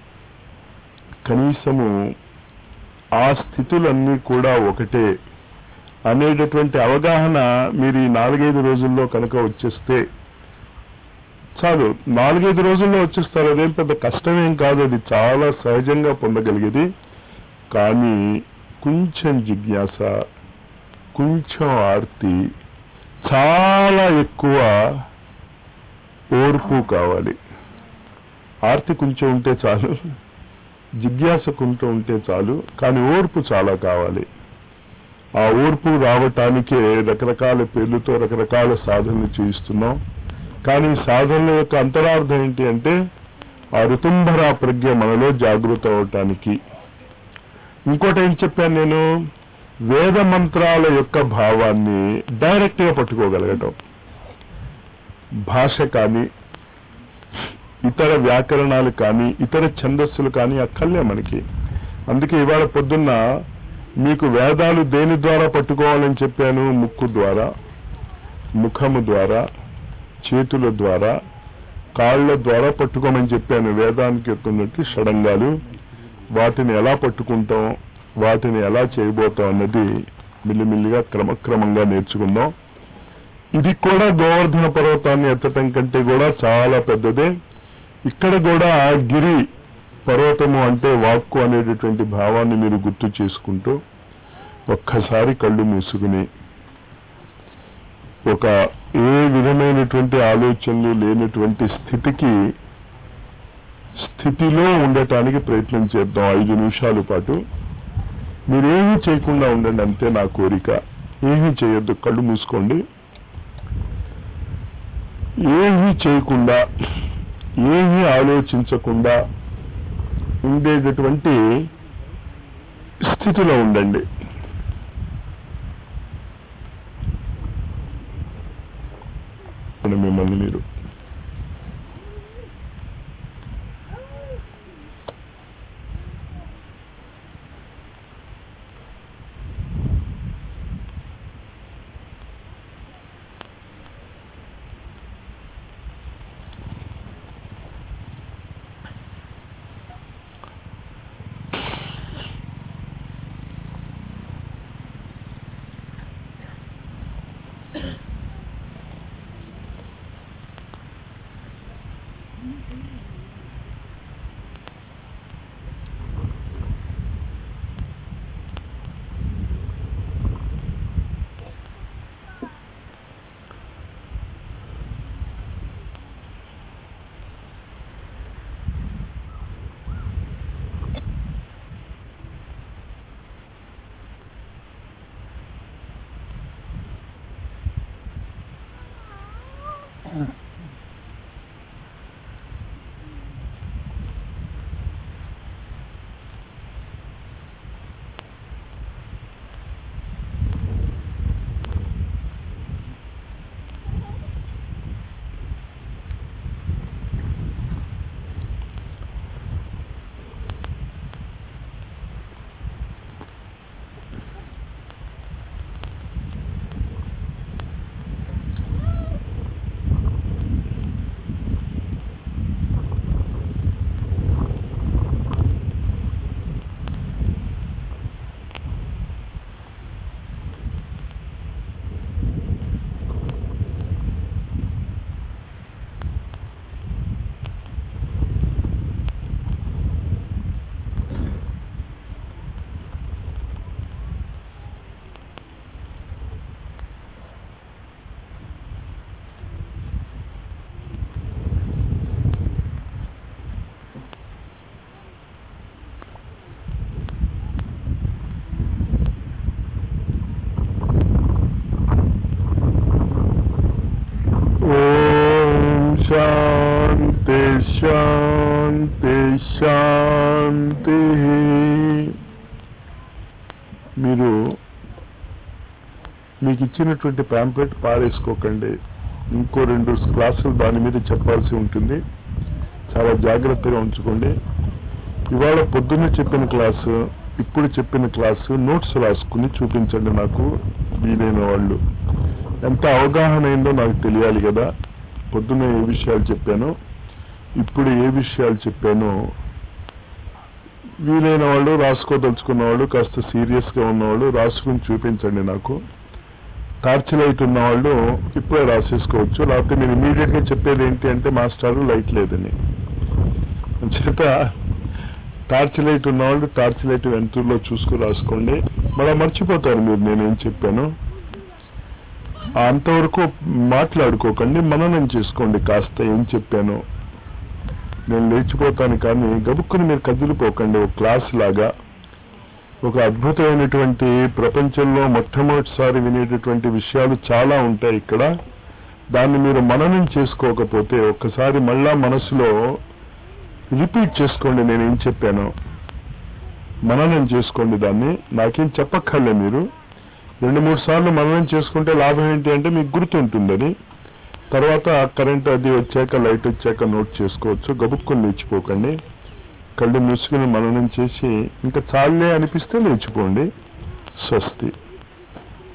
కనీసము ఆ స్థితులన్నీ కూడా ఒకటే అనేటటువంటి అవగాహన మీరు ఈ నాలుగైదు రోజుల్లో కనుక వచ్చేస్తే చాలు నాలుగైదు రోజుల్లో వచ్చేస్తారు అదేం పెద్ద కష్టమేం కాదు అది చాలా సహజంగా పొందగలిగేది కానీ కొంచెం జిజ్ఞాస కొంచెం ఆర్తి చాలా ఎక్కువ ఓర్పు కావాలి ఆర్తి కొంచెం ఉంటే చాలు జిజ్ఞాస కొంచెం ఉంటే చాలు కానీ ఓర్పు చాలా కావాలి ఆ ఓర్పు రావటానికే రకరకాల పేర్లతో రకరకాల సాధనలు చేయిస్తున్నాం కానీ సాధనల యొక్క అంతరార్థం ఏంటి అంటే ఆ ఋతుంభర ప్రజ్ఞ మనలో జాగృత అవటానికి ఇంకోటి ఏం చెప్పాను నేను వేద మంత్రాల యొక్క భావాన్ని డైరెక్ట్ గా పట్టుకోగలగటం భాష కానీ ఇతర వ్యాకరణాలు కానీ ఇతర ఛందస్సులు కానీ అక్కర్లే మనకి అందుకే ఇవాళ పొద్దున్న మీకు వేదాలు దేని ద్వారా పట్టుకోవాలని చెప్పాను ముక్కు ద్వారా ముఖము ద్వారా చేతుల ద్వారా కాళ్ళ ద్వారా పట్టుకోమని చెప్పాను వేదానికి యొక్క షడంగాలు వాటిని ఎలా పట్టుకుంటాం వాటిని ఎలా చేయబోతాం అన్నది మిల్లిమిల్లిగా క్రమక్రమంగా నేర్చుకుందాం ఇది కూడా గోవర్ధన పర్వతాన్ని ఎత్తటం కంటే కూడా చాలా పెద్దదే ఇక్కడ కూడా గిరి పర్వతము అంటే వాక్కు అనేటటువంటి భావాన్ని మీరు గుర్తు చేసుకుంటూ ఒక్కసారి కళ్ళు మూసుకుని ఒక ఏ విధమైనటువంటి ఆలోచనలు లేనటువంటి స్థితికి స్థితిలో ఉండటానికి ప్రయత్నం చేద్దాం ఐదు నిమిషాల పాటు మీరేమీ చేయకుండా ఉండండి అంతే నా కోరిక ఏమీ చేయొద్దు కళ్ళు మూసుకోండి ఏమీ చేయకుండా ఏమీ ఆలోచించకుండా ఉండేటటువంటి స్థితిలో ఉండండి మిమ్మల్ని మీరు శాంతి శాంతి మీరు మీకు ఇచ్చినటువంటి ప్యాంప్లెట్ పారేసుకోకండి ఇంకో రెండు క్లాసులు దాని మీద చెప్పాల్సి ఉంటుంది చాలా జాగ్రత్తగా ఉంచుకోండి ఇవాళ పొద్దున్న చెప్పిన క్లాసు ఇప్పుడు చెప్పిన క్లాసు నోట్స్ రాసుకుని చూపించండి నాకు వీలైన వాళ్ళు ఎంత అవగాహన అయిందో నాకు తెలియాలి కదా పొద్దున్న ఏ విషయాలు చెప్పానో ఇప్పుడు ఏ విషయాలు చెప్పానో వీలైన వాళ్ళు రాసుకోదలుచుకున్న వాళ్ళు కాస్త సీరియస్ గా ఉన్నవాళ్ళు రాసుకుని చూపించండి నాకు టార్చ్ లైట్ ఉన్న వాళ్ళు ఇప్పుడే రాసేసుకోవచ్చు లేకపోతే మీరు ఇమీడియట్ గా చెప్పేది ఏంటి అంటే మాస్టారు లైట్ లేదని చేత టార్చ్ లైట్ ఉన్నవాళ్ళు టార్చ్ లైట్ వెంటూరులో చూసుకుని రాసుకోండి మళ్ళీ మర్చిపోతారు మీరు నేనేం చెప్పాను ఆ అంతవరకు మాట్లాడుకోకండి మననం చేసుకోండి కాస్త ఏం చెప్పాను నేను లేచిపోతాను కానీ గబుక్కుని మీరు కదిలిపోకండి ఒక క్లాస్ లాగా ఒక అద్భుతమైనటువంటి ప్రపంచంలో మొట్టమొదటిసారి వినేటటువంటి విషయాలు చాలా ఉంటాయి ఇక్కడ దాన్ని మీరు మననం చేసుకోకపోతే ఒక్కసారి మళ్ళా మనసులో రిపీట్ చేసుకోండి నేను ఏం చెప్పాను మననం చేసుకోండి దాన్ని నాకేం చెప్పక్కర్లే మీరు రెండు మూడు సార్లు మననం చేసుకుంటే లాభం ఏంటి అంటే మీకు గుర్తుంటుందని తర్వాత కరెంట్ అది వచ్చాక లైట్ వచ్చాక నోట్ చేసుకోవచ్చు గబుక్కుని లేచిపోకండి కళ్ళు మూసుకుని మననం చేసి ఇంకా చాలే అనిపిస్తే లేచిపోండి స్వస్తి